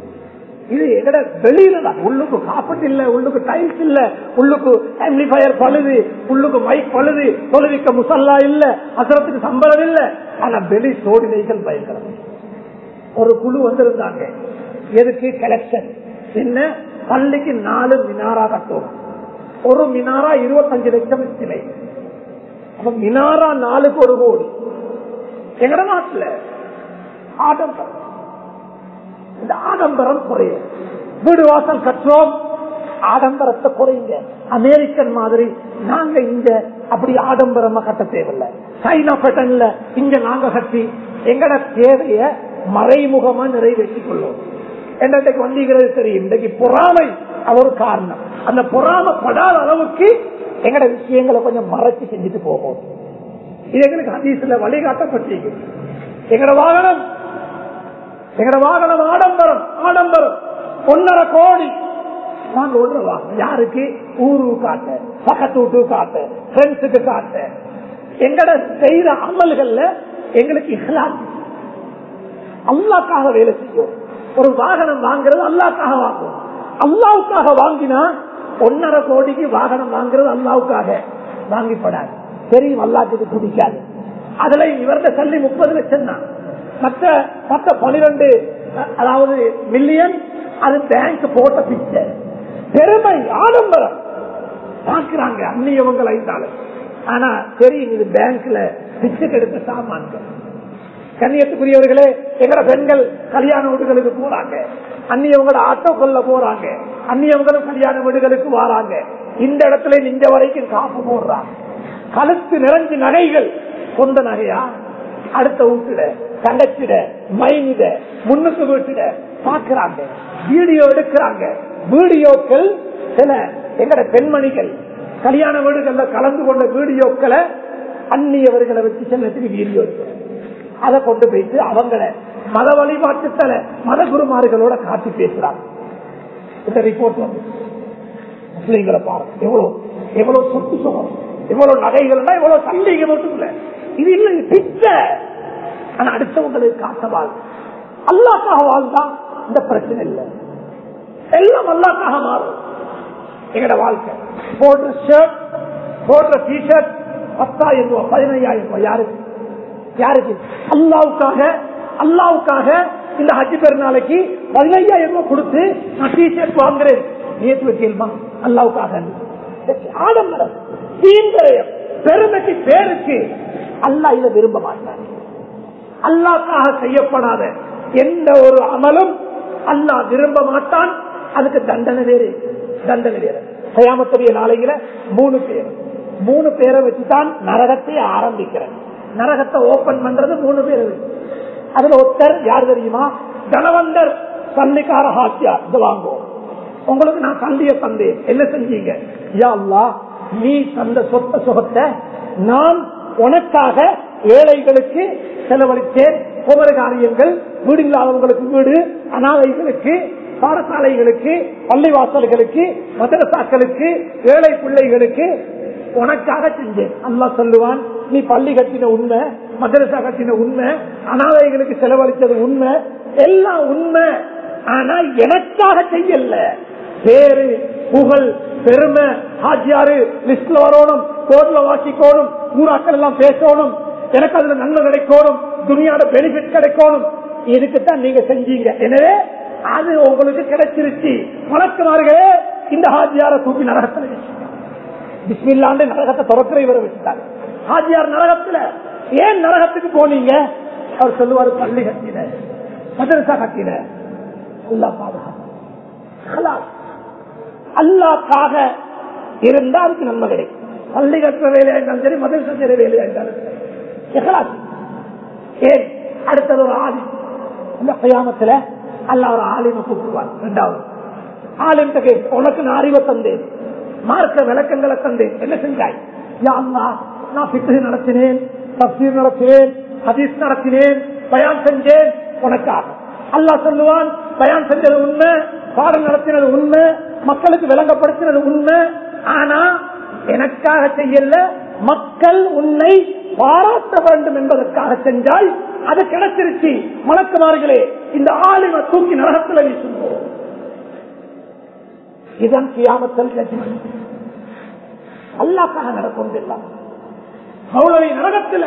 இது எங்கட வெளியில தான் உள்ளுக்கு காப்பட் இல்ல உள்ளுக்கு டைல்ஸ் இல்ல உள்ளுக்கு ஆம்பிளிஃபயர் பழுது உள்ளுக்கு மைக் பழுது தொழுவிக்க முசல்லா இல்ல அசரத்துக்கு சம்பளம் இல்ல ஆனா வெளி சோடினைகள் பயங்கரம் ஒரு குழு வந்திருந்தாங்க எதுக்கு கலெக்ஷன் என்ன பள்ளிக்கு நாலு மினாரா கட்டும் ஒரு மினாரா இருபத்தஞ்சு லட்சம் சிலை அப்ப மினாரா நாலுக்கு ஒரு கோடி எங்கட நாட்டுல ஆடம்பரம் இந்த ஆடம்பரம் குறையும் வீடு வாசல் கட்டுறோம் ஆடம்பரத்தை குறைங்க அமெரிக்கன் மாதிரி நாங்க இங்க அப்படி ஆடம்பரமா கட்ட தேவையில்லை சைனா பேட்டன்ல இங்க நாங்க கட்டி எங்கட தேவைய மறைமுகமா நிறைவேற்றிக் கொள்வோம் என்னைக்கு வந்திக்கிறது தெரியும் இன்றைக்கு பொறாமை அது ஒரு காரணம் அந்த பொறாமப்படாத அளவுக்கு எங்கட விஷயங்களை கொஞ்சம் மறைச்சு செஞ்சுட்டு போகும் இது எங்களுக்கு ஹதீஸ்ல வழிகாட்டப்பட்டிருக்கு எங்கட வாகனம் எங்கட வாகனம் ஆடம்பரம் ஆடம்பரம் ஒன்னரை கோடி நாங்க ஒன்று வாங்கணும் யாருக்கு ஊரு காட்ட பக்கத்து வீட்டு காட்ட ஃப்ரெண்ட்ஸுக்கு காட்ட எங்கட செய்த அமல்கள்ல எங்களுக்கு இஹ்லாஸ் அல்லாக்காக வேலை செய்யும் ஒரு வாகனம் வாங்குறது அல்லாக்காக வாங்கும் அல்லாவுக்காக வாங்கினா ஒன்னரை கோடிக்கு வாகனம் வாங்குறது அல்லாவுக்காக வாங்கிப்படாது தெரியும் அல்லாத்துக்கு பிடிக்காது அதுல இவர்கிட்ட சொல்லி முப்பது லட்சம் தான் மற்ற மற்ற பனிரெண்டு அதாவது மில்லியன் அது பேங்க் போட்ட பிச்சை பெருமை ஆடம்பரம் பார்க்கிறாங்க அந்நியவங்கள் ஐந்தாலும் ஆனா தெரியும் இது பேங்க்ல பிச்சை கெடுத்த சாமான்கள் கண்ணியத்துக்குரியவர்களே எங்கட பெண்கள் கல்யாண வீடுகளுக்கு போறாங்க அந்நியவங்கள ஆட்டோ கொள்ள போறாங்க அந்நியவங்களும் கல்யாண வீடுகளுக்கு வராங்க இந்த இடத்துல இந்த வரைக்கும் காப்பு போடுறாங்க கழுத்து நிறைஞ்சு நகைகள் சொந்த நகையா அடுத்த வீட்டுல தங்கச்சிட மைனிட முன்னுக்கு வீட்டுல பாக்குறாங்க வீடியோ எடுக்கிறாங்க வீடியோக்கள் சில எங்கட பெண்மணிகள் கல்யாண வீடுகள்ல கலந்து கொண்ட வீடியோக்களை அந்நியவர்களை வச்சு செல்லத்துக்கு வீடியோ எடுக்கிறாங்க அதை கொண்டு போயிட்டு அவங்கள மத வழிபாட்டுத்தல மத குருமார்களோட காட்டி பேசுறாங்க இந்த ரிப்போர்ட் வந்து முஸ்லீம்களை பாருங்க எவ்வளவு எவ்வளவு சொத்து சுகம் எவ்வளவு நகைகள்னா எவ்வளவு சந்தேக மட்டும் இது இல்லை பிச்சை ஆனா அடுத்தவங்களுக்கு காசவாள் அல்லாக்காக வாழ்ந்தா இந்த பிரச்சனை இல்லை எல்லாம் அல்லாக்காக மாறும் எங்கட வாழ்க்கை போடுற ஷர்ட் போடுற டிஷர்ட் பத்தாயிரம் ரூபாய் பதினையாயிரம் ரூபாய் யாருக்கு யாருக்கு அல்லாவுக்காக அல்லாவுக்காக இந்த ஹஜ் பெருநாளைக்கு பதினையாயிரம் ரூபாய் கொடுத்து நான் டிஷர்ட் வாங்குறேன் நேற்று வச்சிருமா அல்லாவுக்காக ஆடம்பரம் தீந்தரயம் பெருமைக்கு பேருக்கு அல்லா இதை விரும்ப மாட்டார் அல்லாக்காக செய்யப்படாத எந்த ஒரு அமலும் அல்லாஹ் விரும்ப மாட்டான் அதுக்கு தண்டனை வேறு தண்டனை வேறு சயாமத்துடைய நாளையில மூணு பேர் மூணு பேரை வச்சுதான் நரகத்தை ஆரம்பிக்கிறேன் நரகத்தை ஓபன் பண்றது மூணு பேர் அதுல ஒருத்தர் யார் தெரியுமா தனவந்தர் சன்னிக்கார ஹாத்தியா இது வாங்குவோம் உங்களுக்கு நான் கல்விய தந்தேன் என்ன செஞ்சீங்க யா அல்லா நீ தந்த சொத்த சுகத்தை நான் உனக்காக ஏழைகளுக்கு செலவழித்தேன் ஒவ்வொரு காரியங்கள் வீடு இல்லாதவங்களுக்கு வீடு அனாதைகளுக்கு பாடசாலைகளுக்கு பள்ளிவாசல்களுக்கு மதரசாக்களுக்கு ஏழை பிள்ளைகளுக்கு உனக்காக செஞ்சேன் அல்லா சொல்லுவான் நீ பள்ளி கட்டின உண்மை மதரசா கட்டின உண்மை அனாதைகளுக்கு செலவழித்தது உண்மை எல்லாம் உண்மை ஆனா எனக்காக செய்யல பேரு புகழ் பெருமை ஹாஜியாரு லிஸ்ட்ல வரணும் கோர்ட்ல வாசிக்கணும் ஊராக்கள் எல்லாம் பேசணும் எனக்கு அதுல நன்மை கிடைக்கணும் துணியாட பெனிஃபிட் கிடைக்கணும் இதுக்குத்தான் நீங்க செஞ்சீங்க எனவே அது உங்களுக்கு கிடைச்சிருச்சு வணக்கமார்களே இந்த ஹாஜியார தூக்கி நரகத்தில் பிஸ்மில்லாண்டு நரகத்தை துறக்கிற இவரை வச்சுட்டாங்க ஹாஜியார் நரகத்துல ஏன் நரகத்துக்கு போனீங்க அவர் சொல்லுவாரு பள்ளி கட்டின மதரசா கட்டின அல்லா பாதுகாப்பு அல்லாக்காக இருந்தா அதுக்கு நன்மை கிடைக்கும் பள்ளி கட்டுற வேலையா இருந்தாலும் சரி மதில் செய்கிற வேலையா இருந்தாலும் சரி இஹ்லாஸ். ஏன் அடுத்தது ஒரு ஆலி இந்த கயாமத்துல அல்ல ஒரு ஆலிமை கூப்பிடுவார் ரெண்டாவது ஆலிம் உனக்கு நான் அறிவை தந்தேன் மார்க்க விளக்கங்களை தந்தேன் என்ன செஞ்சாய் யா அல்லாஹ், நான் பித்து நடத்தினேன் தப்சீர் நடத்தினேன் ஹதீஸ் நடத்தினேன் பயான் செஞ்சேன் உனக்காக அல்லாஹ் சொல்லுவான் பயான் செஞ்சது உண்மை பாடம் நடத்தினது உண்மை மக்களுக்கு விளங்கப்படுத்தினது உண்மை ஆனா எனக்காக செய்யல மக்கள் உன்னை பாராட்ட வேண்டும் என்பதற்காக செஞ்சால் அது கிடைச்சிருச்சு மலக்குமார்களே இந்த ஆளுமை தூக்கி நரகத்தில் வீசுவோம் இதுதான் கியாமத்தல் ஜட்ஜ்மெண்ட் அல்லாக்காக நடக்கும் மௌலவி நரகத்துல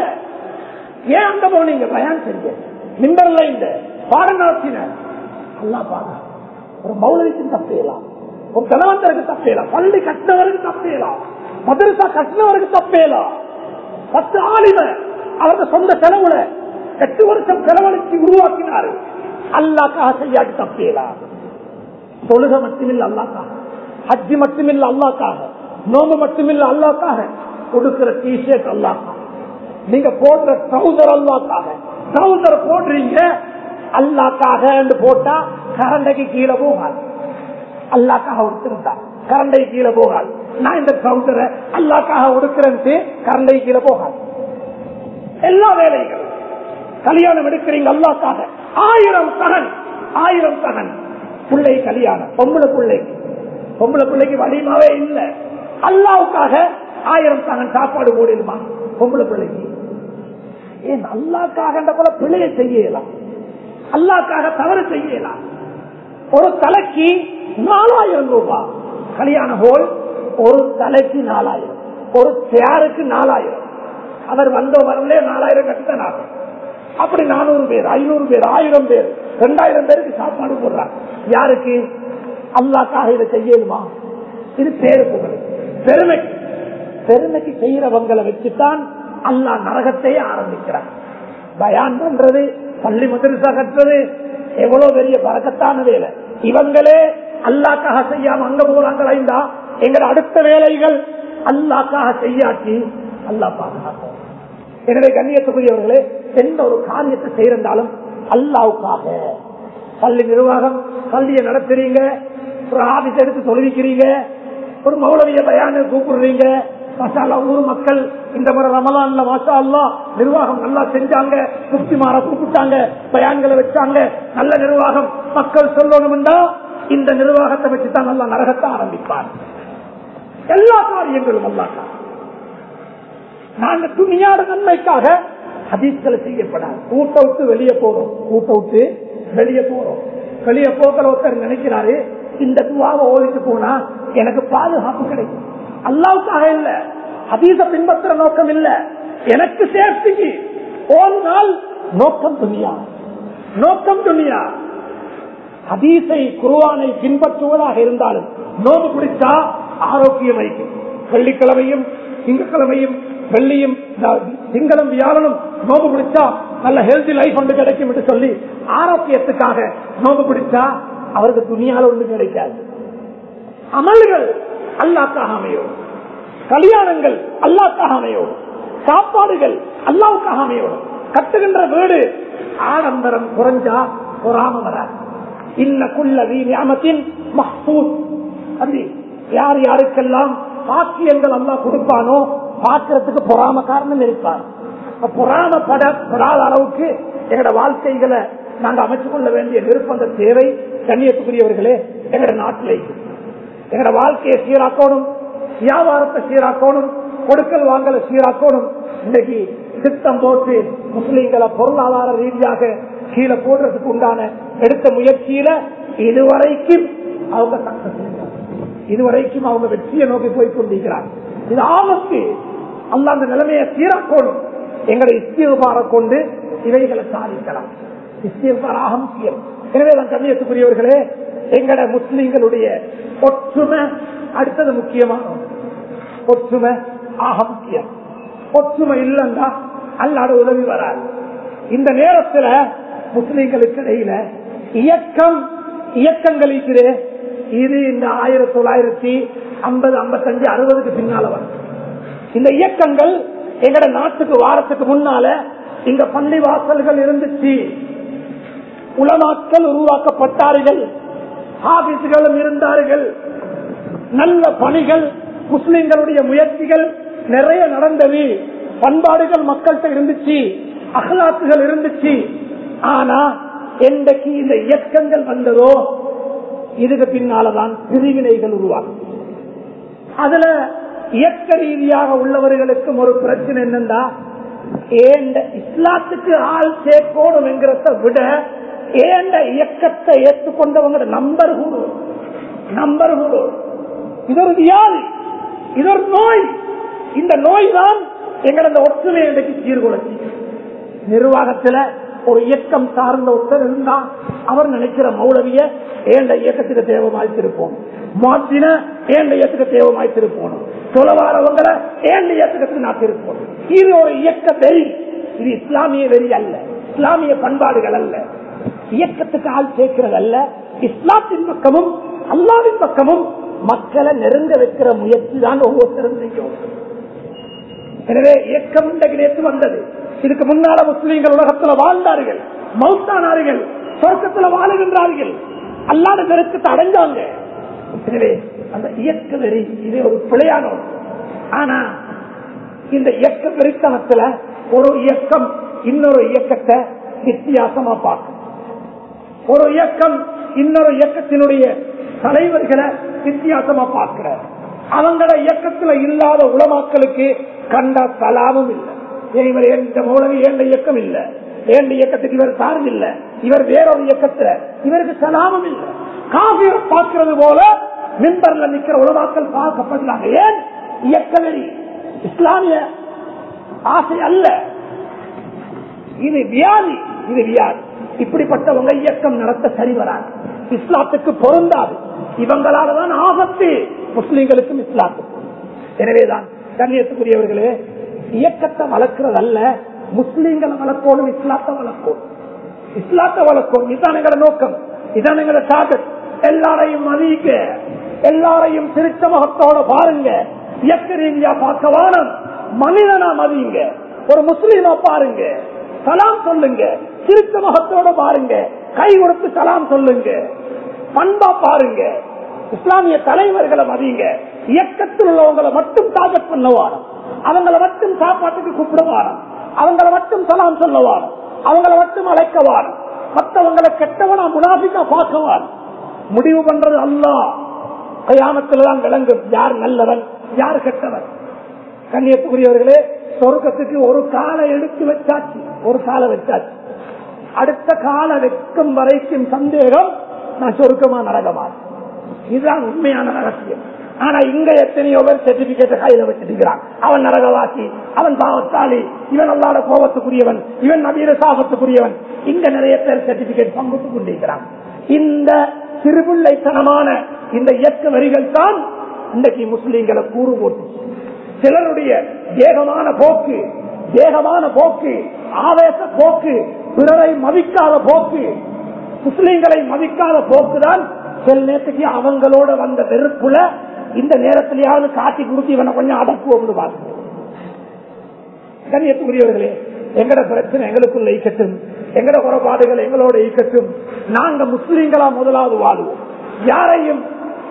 ஏன் அங்க போனீங்க பயன் செஞ்ச மிம்பர்ல இந்த பாடம் நடத்தின அல்லா பாருங்க ஒரு மௌலவிக்கு தப்பேலாம் ஒரு கணவந்தருக்கு தப்பேலாம் பள்ளி கட்டினவருக்கு தப்பேலாம் மதரசா கட்டினவருக்கு தப்பேலாம் பத்து ஆலிம அவரது சொந்த செலவுல எட்டு வருஷம் செலவழிச்சு உருவாக்கினாரு அல்லாக்காக செய்யாட்டு தப்பேலாம் தொழுக மட்டுமில்ல அல்லாக்காக ஹஜ்ஜி மட்டுமில்ல அல்லாக்காக நோம்பு மட்டுமில்ல அல்லாக்காக கொடுக்கிற டிஷர்ட் அல்லாக்காக நீங்க போடுற ட்ரௌசர் அல்லாக்காக ட்ரௌசர் போடுறீங்க அல்லாக்காக போட்டா கரண்டைக்கு கீழே போகாது அல்லாக்காக உடுத்திருந்தா கரண்டை கீழே போகாது நான் இந்த ட்ரௌசரை அல்லாக்காக உடுக்கிறேன்ட்டு கரண்டை கீழே போகாது எல்லா வேலைகளும் கல்யாணம் எடுக்கிறீங்க அல்லாக்காக ஆயிரம் சகன் ஆயிரம் சகன் பிள்ளை கல்யாணம் பொம்பளை பிள்ளைக்கு பொம்பளை பிள்ளைக்கு வலிமாவே இல்லை அல்லாவுக்காக ஆயிரம் சகன் சாப்பாடு போடிடுமா பொம்பளை பிள்ளைக்கு ஏன் அல்லாக்காக போல பிள்ளையை செய்யலாம் அல்லாக்காக தவறு செய்யலாம் ஒரு தலைக்கு நாலாயிரம் ரூபாய் கல்யாண ஹோல் ஒரு தலைக்கு நாலாயிரம் ஒரு சேருக்கு நாலாயிரம் அவர் வந்த வரலே நாலாயிரம் கட்டுத்தான் ஆகும் அப்படி நானூறு பேர் ஐநூறு பேர் ஆயிரம் பேர் ரெண்டாயிரம் பேருக்கு சாப்பாடு போடுறாங்க யாருக்கு அல்லாக்காக இதை செய்யணுமா இது பேரு புகழ் பெருமைக்கு பெருமைக்கு செய்யறவங்களை வச்சுதான் அல்லா நரகத்தையே ஆரம்பிக்கிறான் பயான் பண்றது பள்ளி மதரசா கட்டுறது எவ்வளவு பெரிய பறக்கத்தான வேலை இவங்களே அல்லாக்காக செய்யாம அங்க போறாங்களா எங்களை அடுத்த வேலைகள் அல்லாக்காக செய்யாட்டி அல்லா பாதுகாக்கும் எனவே கண்ணியத்துக்குரியவர்களே எந்த ஒரு காரியத்தை செய்யறதாலும் அல்லாவுக்காக பள்ளி நிர்வாகம் பள்ளியை நடத்துறீங்க ஒரு ஆபீஸ் எடுத்து தொழுவிக்கிறீங்க ஒரு மௌலவிய பயான கூப்பிடுறீங்க மசாலா ஊர் மக்கள் இந்த முறை ரமலான்ல மாசா அல்லா நிர்வாகம் நல்லா செஞ்சாங்க முக்திமார கூப்பிட்டாங்க பயான்களை வச்சாங்க நல்ல நிர்வாகம் மக்கள் சொல்லணும்டா இந்த நிர்வாகத்தை வச்சுதான் நல்லா நரகத்தை ஆரம்பிப்பார் எல்லா காரியங்களும் அல்லாக்கா நாங்க துணியாட நன்மைக்காக ஹதீஸ்களை செய்யப்படாது கூட்ட விட்டு வெளியே போறோம் கூட்ட விட்டு வெளியே போறோம் வெளியே போக்கிற ஒருத்தர் நினைக்கிறாரு இந்த துவாவை ஓதிட்டு போனா எனக்கு பாதுகாப்பு கிடைக்கும் அல்லாவுக்காக இல்ல ஹதீச பின்பற்ற நோக்கம் இல்ல எனக்கு சேஃப்டிக்கு ஒரு நாள் நோக்கம் துணியா நோக்கம் துணியா ஹதீஸை குருவானை பின்பற்றுவதாக இருந்தாலும் நோம்பு பிடிச்சா ஆரோக்கியம் வைக்கும் வெள்ளிக்கிழமையும் திங்கக்கிழமையும் வெள்ளியும் திங்களும் வியாழனும் நோம்பு பிடிச்சா நல்ல ஹெல்தி லைஃப் ஒன்று கிடைக்கும் என்று சொல்லி ஆரோக்கியத்துக்காக நோம்பு பிடிச்சா அவருக்கு துணியால ஒன்று கிடைக்காது அமல்கள் அல்லாக்காக அமையோடும் கல்யாணங்கள் அல்லாக்காக அமையோடும் சாப்பாடுகள் அல்லாவுக்காக அமையோடும் கட்டுகின்ற வீடு ஆடம்பரம் குறைஞ்சா பொறாம வராது இன்னக்குள்ள வீணியாமத்தின் மஹூத் அப்படி யார் யாருக்கெல்லாம் பாக்கியங்கள் அல்லா கொடுப்பானோ பார்க்கறதுக்கு பொறாம காரணம் இருப்பார் பொறாமப்படப்படாத அளவுக்கு எங்களோட வாழ்க்கைகளை நாங்க அமைச்சுக் கொள்ள வேண்டிய நிர்பந்த தேவை கண்ணியத்துக்குரியவர்களே எங்களோட நாட்டிலே எங்களோட வாழ்க்கையை சீராக்கணும் வியாபாரத்தை சீராக்கணும் கொடுக்கல் வாங்கல சீராக்கணும் இன்னைக்கு திட்டம் போட்டு முஸ்லீம்களை பொருளாதார ரீதியாக கீழே போடுறதுக்கு உண்டான எடுத்த முயற்சியில இதுவரைக்கும் அவங்க சக்சஸ் இதுவரைக்கும் அவங்க வெற்றியை நோக்கி போய் கொண்டிருக்கிறார் இது ஆபத்து அல்ல அந்த நிலைமையை சீராக்கணும் எங்களை இஸ்தியபார கொண்டு இவைகளை சாதிக்கலாம் இஸ்தியபாராக முக்கியம் எனவே தான் கண்ணியத்துக்குரியவர்களே எங்கட முஸ்லிம்களுடைய ஒற்றுமை அடுத்தது முக்கியமான ஒற்றுமை ஆக முக்கியம் ஒற்றுமை இல்லைன்னா அல்லாட உதவி வராது இந்த நேரத்தில் முஸ்லிம்களுக்கு இடையில இயக்கம் இயக்கங்கள் இருக்கிறே இது இந்த ஆயிரத்தி தொள்ளாயிரத்தி ஐம்பது ஐம்பத்தஞ்சு அறுபதுக்கு பின்னால வரும் இந்த இயக்கங்கள் எங்கட நாட்டுக்கு வாரத்துக்கு முன்னால இங்க பள்ளி வாசல்கள் இருந்துச்சு உலமாக்கள் உருவாக்கப்பட்டார்கள் ஆபீஸ்களும் இருந்தார்கள் நல்ல பணிகள் முஸ்லிம்களுடைய முயற்சிகள் நிறைய நடந்தது பண்பாடுகள் மக்கள்கிட்ட இருந்துச்சு அகலாக்குகள் இருந்துச்சு ஆனா என்றைக்கு இந்த இயக்கங்கள் வந்ததோ இதுக்கு பின்னாலதான் பிரிவினைகள் உருவாகும் அதுல இயக்க ரீதியாக உள்ளவர்களுக்கும் ஒரு பிரச்சனை என்னன்னா ஏண்ட இஸ்லாத்துக்கு ஆள் சேர்க்கணும் என்கிறத விட ஏண்ட இயக்கத்தை ஏற்றுக்கொண்டவங்க நம்பர் குழு நம்பர் குழு இது ஒரு வியாதி இது ஒரு நோய் இந்த நோய் தான் எங்களது ஒற்றுமை இன்றைக்கு சீர்குலைச்சி நிர்வாகத்துல ஒரு இயக்கம் சார்ந்த ஒருத்தர் இருந்தா அவர் நினைக்கிற மௌலவிய ஏண்ட இயக்கத்துக்கு தேவமாய்த்திருப்போம் மாத்தின ஏண்ட இயக்கத்துக்கு தேவமாய்த்திருப்போம் தொலைவாரவங்களை ஏண்ட இயக்கத்துக்கு நான் திருப்போம் இது ஒரு இயக்க வெறி இது இஸ்லாமிய வெறி அல்ல இஸ்லாமிய பண்பாடுகள் அல்ல இயக்கத்துக்கு ஆள் சேர்க்கிறது அல்ல இஸ்லாத்தின் பக்கமும் அல்லாவின் பக்கமும் மக்களை நெருங்க வைக்கிற முயற்சி தான் ஒவ்வொருத்தரும் செய்யும் எனவே இயக்கம் நேற்று வந்தது இதுக்கு முன்னால முஸ்லீம்கள் உலகத்துல வாழ்ந்தார்கள் மௌத்தானார்கள் சொர்க்கத்துல வாழுகின்றார்கள் அல்லாத நெருக்கத்தை அடைஞ்சாங்க எனவே அந்த இயக்க வெறி இது ஒரு பிழையான ஒன்று ஆனா இந்த இயக்க வெறித்தனத்துல ஒரு இயக்கம் இன்னொரு இயக்கத்தை வித்தியாசமா பார்க்கும் ஒரு இயக்கம் இன்னொரு இயக்கத்தினுடைய தலைவர்களை வித்தியாசமா பார்க்கிற அவங்கள இயக்கத்துல இல்லாத உலமாக்களுக்கு கண்ட சலாமும் இல்லை ஏன் இவர் எந்த மூலவி ஏண்ட இயக்கம் இல்ல ஏண்ட இயக்கத்துக்கு இவர் சார்பு இல்ல இவர் வேறொரு இயக்கத்துல இவருக்கு சலாமும் இல்லை காவிய பார்க்கிறது போல மின்பர்ல நிக்கிற உலமாக்கள் பார்க்கப்படுறாங்க ஏன் இயக்க வெறி இஸ்லாமிய ஆசை அல்ல இது வியாதி இது வியாதி இப்படிப்பட்டவங்க இயக்கம் நடத்த சரி வராது இஸ்லாத்துக்கு பொருந்தாது இவங்களாலதான் ஆபத்து முஸ்லிம்களுக்கும் இஸ்லாத்துக்கும் எனவேதான் கண்ணியத்துக்குரியவர்களே இயக்கத்தை வளர்க்கிறது அல்ல முஸ்லீம்களை வளர்க்கணும் இஸ்லாத்தை வளர்க்கணும் இஸ்லாத்தை வளர்க்கணும் இதுதான் எங்களோட நோக்கம் இதுதான் எங்களோட டார்கெட் எல்லாரையும் மதிக்க எல்லாரையும் திருத்த முகத்தோட பாருங்க இயக்க ரீதியா பார்க்க வானம் மனிதனா மதியுங்க ஒரு முஸ்லீமா பாருங்க சலாம் சொல்லுங்க திருத்த முகத்தோட பாருங்க கை கொடுத்து சலாம் சொல்லுங்க பண்பா பாருங்க இஸ்லாமிய தலைவர்களை மதியுங்க இயக்கத்தில் உள்ளவங்களை மட்டும் டார்கெட் பண்ணவாரம் அவங்கள மட்டும் சாப்பாட்டுக்கு கூப்பிடுவாரம் அவங்கள மட்டும் சலாம் சொல்லவாரம் அவங்கள மட்டும் அழைக்கவாரம் மற்றவங்களை கெட்டவனா முனாபிக்கா பார்க்கவார் முடிவு பண்றது அல்லா கயாமத்தில் தான் விளங்கும் யார் நல்லவன் யார் கெட்டவன் கண்ணியத்துக்குரியவர்களே சொர்க்கத்துக்கு ஒரு காலை எடுத்து வச்சாச்சு ஒரு காலை வச்சாச்சு அடுத்த கால வைக்கும் வரைக்கும் சந்தேகம் நான் சொருக்கமா நரகமா இதுதான் உண்மையான ரகசியம் ஆனா இங்க எத்தனையோ பேர் சர்டிபிகேட் கையில வச்சிருக்கிறான் அவன் நரகவாசி அவன் பாவத்தாளி இவன் அல்லாத கோபத்துக்குரியவன் இவன் நவீன சாபத்துக்குரியவன் இங்க நிறைய பேர் சர்டிபிகேட் பங்குட்டு கொண்டிருக்கிறான் இந்த சிறுபிள்ளைத்தனமான இந்த இயக்க வரிகள் தான் இன்றைக்கு முஸ்லீம்களை கூறு போட்டு சிலருடைய வேகமான போக்கு வேகமான போக்கு ஆவேச போக்கு பிறரை மதிக்காத போக்கு முஸ்லீம்களை மதிக்காத போக்குதான் சில நேரத்துக்கு அவங்களோட வந்த வெறுப்புல இந்த நேரத்திலேயாவது காட்டி கொடுத்து இவனை கொஞ்சம் அடக்குவோம் பார்க்கிறோம் கண்ணியத்துக்குரியவர்களே எங்கட பிரச்சனை எங்களுக்குள்ள ஈக்கட்டும் எங்கட குறைபாடுகள் எங்களோட ஈக்கட்டும் நாங்க முஸ்லீம்களா முதலாவது வாழுவோம் யாரையும்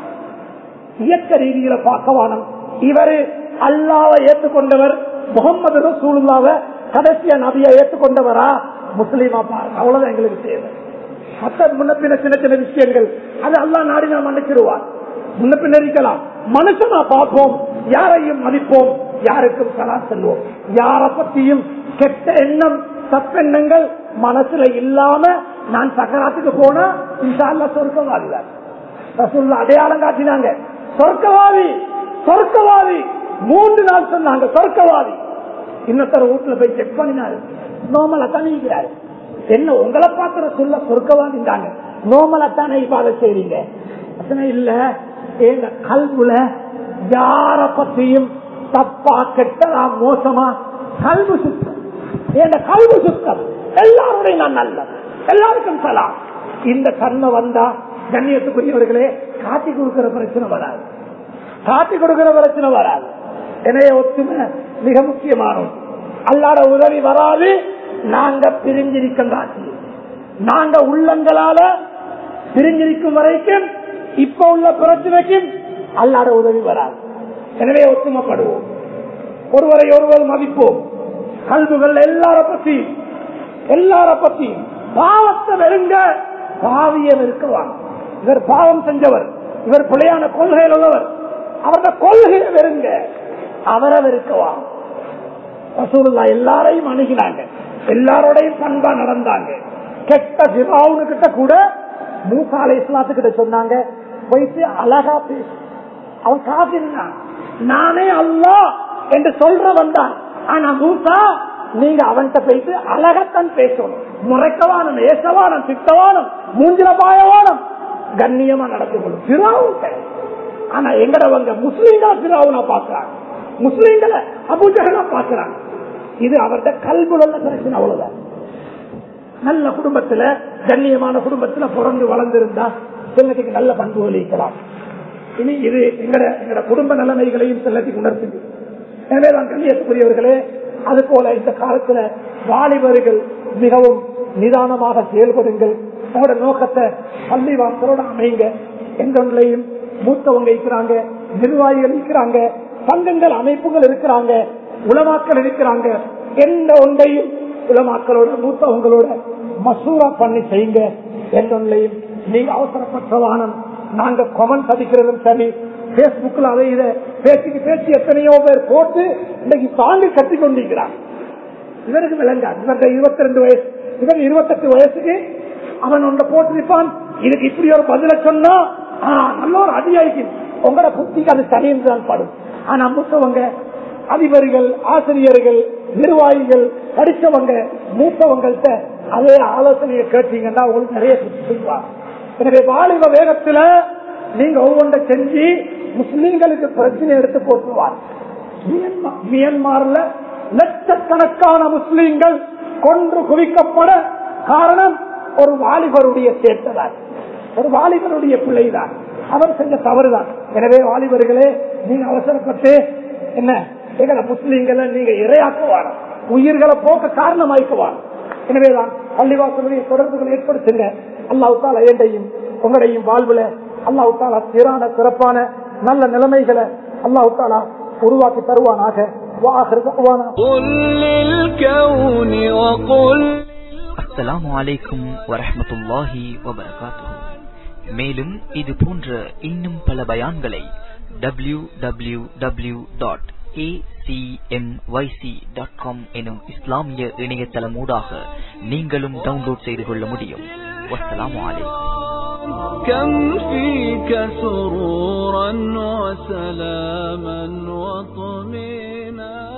இயக்க ரீதியில பார்க்கவானம் இவரு அல்லாவை ஏற்றுக்கொண்டவர் முகமது ரசூலுல்லாவை கடைசியா நபியை ஏற்றுக்கொண்டவரா முஸ்லீமா பாருங்க அவ்வளவுதான் எங்களுக்கு தேவை மற்ற முன்னப்பின சின்ன சின்ன விஷயங்கள் அது அல்லா நாடினா மன்னிச்சிருவார் முன்னப்பின் இருக்கலாம் மனுஷனா பார்ப்போம் யாரையும் மதிப்போம் யாருக்கும் சலா செல்வோம் யார பத்தியும் கெட்ட எண்ணம் தப்பெண்ணங்கள் மனசுல இல்லாம நான் சக்கராத்துக்கு போனா இந்த சொர்க்கவாதி ரசூல்லா அடையாளம் காட்டினாங்க சொர்க்கவாதி சொர்க்கவாதி மூன்று நாள் சொன்னாங்க சொர்க்கவாதி இன்னொருத்தர வீட்டுல போய் செக் பண்ணினாரு நோமலா தனிக்கிறாரு என்ன உங்களை பாக்குற சொல்ல சொர்க்கவாதிந்தாங்க நோமலா தானே இவ்வாறு செய்றீங்க இல்ல எங்க கல்வுல யார பத்தியும் தப்பா கெட்டதா மோசமா கல்வு சுத்தம் என் கல்வு சுத்தம் எல்லாருடைய நான் நல்ல எல்லாருக்கும் சலாம் இந்த தன்மை வந்தா கண்ணியத்துக்குரியவர்களே காட்டி கொடுக்கிற பிரச்சனை வராது காட்டி கொடுக்கிற பிரச்சனை வராது எனவே ஒத்துமை மிக முக்கியமானது அல்லாட உதவி வராது நாங்க பிரிஞ்சிருக்கங்காட்டி நாங்க உள்ளங்களால பிரிஞ்சிருக்கும் வரைக்கும் இப்ப உள்ள பிரச்சனைக்கும் அல்லாட உதவி வராது எனவே ஒத்துமைப்படுவோம் ஒருவரை ஒருவர் மதிப்போம் கல்விகள் எல்லார பத்தி எல்லார பத்தி பாவத்தை வெறுங்க பாவிய வெறுக்கவான் இவர் பாவம் செஞ்சவர் இவர் பிழையான கொள்கையில் உள்ளவர் அவருடைய கொள்கையை வெறுங்க அவரை வெறுக்கவான் ரசூலுல்லா எல்லாரையும் அணுகினாங்க எல்லாரோடையும் பண்பா நடந்தாங்க கெட்ட சிவாவுனு கிட்ட கூட மூசா அலை இஸ்லாத்துக்கிட்ட சொன்னாங்க போயிட்டு அழகா பேசு அவன் காப்பிருந்தான் நானே அல்லா என்று சொல்ற வந்தான் ஆனா மூசா நீங்க அவன்கிட்ட போயிட்டு அழகத்தான் பேசணும் முறைக்கவானம் ஏசவானம் திட்டவானம் மூஞ்சில பாயவானம் கண்ணியமா நடந்து கொள்ளும் பிராவுங்க ஆனா எங்கடவங்க முஸ்லீம்கள் பிராவுனா பாக்குறாங்க முஸ்லீம்களை அபுஜகனா பாக்குறாங்க இது அவர்கிட்ட கல்புல பிரச்சனை அவ்வளவுதான் நல்ல குடும்பத்துல கண்ணியமான குடும்பத்துல பிறந்து வளர்ந்திருந்தா செல்லத்துக்கு நல்ல பண்பு அளிக்கலாம் இனி இது எங்கட எங்கட குடும்ப நிலைமைகளையும் செல்லத்துக்கு உணர்த்துது எனவே நான் கண்ணியத்துக்குரியவர்களே அது போல இந்த காலத்துல வாலிபர்கள் மிகவும் நிதானமாக செயல்படுங்கள் உங்களோட நோக்கத்தை பள்ளி வாசலோட அமைங்க எங்கொன்றையும் மூத்தவங்க இருக்கிறாங்க நிர்வாகிகள் இருக்கிறாங்க சங்கங்கள் அமைப்புகள் இருக்கிறாங்க உளமாக்கள் இருக்கிறாங்க எந்த ஒன்றையும் உலமாக்களோட மூத்தவங்களோட மசூரா பண்ணி செய்யுங்க என்றொன்னையும் நீங்க அவசரப்பட்டவானம் நாங்க கொமெண்ட் அடிக்கிறதும் சரி பேஸ்புக்ல அதை இதை பேச்சுக்கு பேச்சு எத்தனையோ பேர் போட்டு இன்னைக்கு தாண்டி கட்டி கொண்டிருக்கிறாங்க இவருக்கு விளங்கா இவருக்கு இருபத்தி ரெண்டு வயசு இவர் இருபத்தெட்டு வயசுக்கு அவன் ஒன்றை போட்டிருப்பான் இதுக்கு இப்படி ஒரு பதில சொன்னா நல்ல ஒரு அடியாய்க்கு உங்களோட புத்திக்கு அது சரின்னு தான் படும் ஆனா மூத்தவங்க அதிபர்கள் ஆசிரியர்கள் நிர்வாகிகள் படித்தவங்க மூத்தவங்கள்ட்ட அதே ஆலோசனையை கேட்டீங்கன்னா உங்களுக்கு நிறைய சொல்லுவாங்க எனவே வாலிப வேகத்துல நீங்க ஒவ்வொன்றை செஞ்சு முஸ்லீம்களுக்கு பிரச்சனை எடுத்து போட்டுவார் மியன்மார்ல லட்சக்கணக்கான முஸ்லீம்கள் கொன்று குவிக்கப்பட காரணம் ஒரு வாலிபருடைய சேர்த்ததான் ஒரு வாலிபருடைய பிள்ளைதான் அவர் செஞ்ச தவறுதான் எனவே வாலிபர்களே நீங்க அவசரப்பட்டு என்ன எங்களை முஸ்லீம்களை நீங்க இரையாக்குவார் உயிர்களை போக்க காரணமாக்குவார் எனவேதான் பள்ளிவாசலுடைய தொடர்புகளை ஏற்படுத்துங்க அல்லாஹு தாலா ஏண்டையும் உங்களையும் வாழ்வுல அல்லாஹு தாலா சீரான சிறப்பான நல்ல நிலைமைகளை அல்லாஹு தாலா உருவாக்கி தருவானாக அஸ்ஸலாமு அலைக்கும் வரஹமத்துல்லாஹி வபரகாத்துஹு மேலும் இது போன்ற இன்னும் பல பயான்களை W W W dot acmyc.com எனும் இஸ்லாமிய இணையதளமூடாக நீங்களும் டவுன்லோட் செய்து கொள்ள முடியும் வஸ்ஸலாமு அலைக்கும் كم فيك سرورا وسلاما وطمينا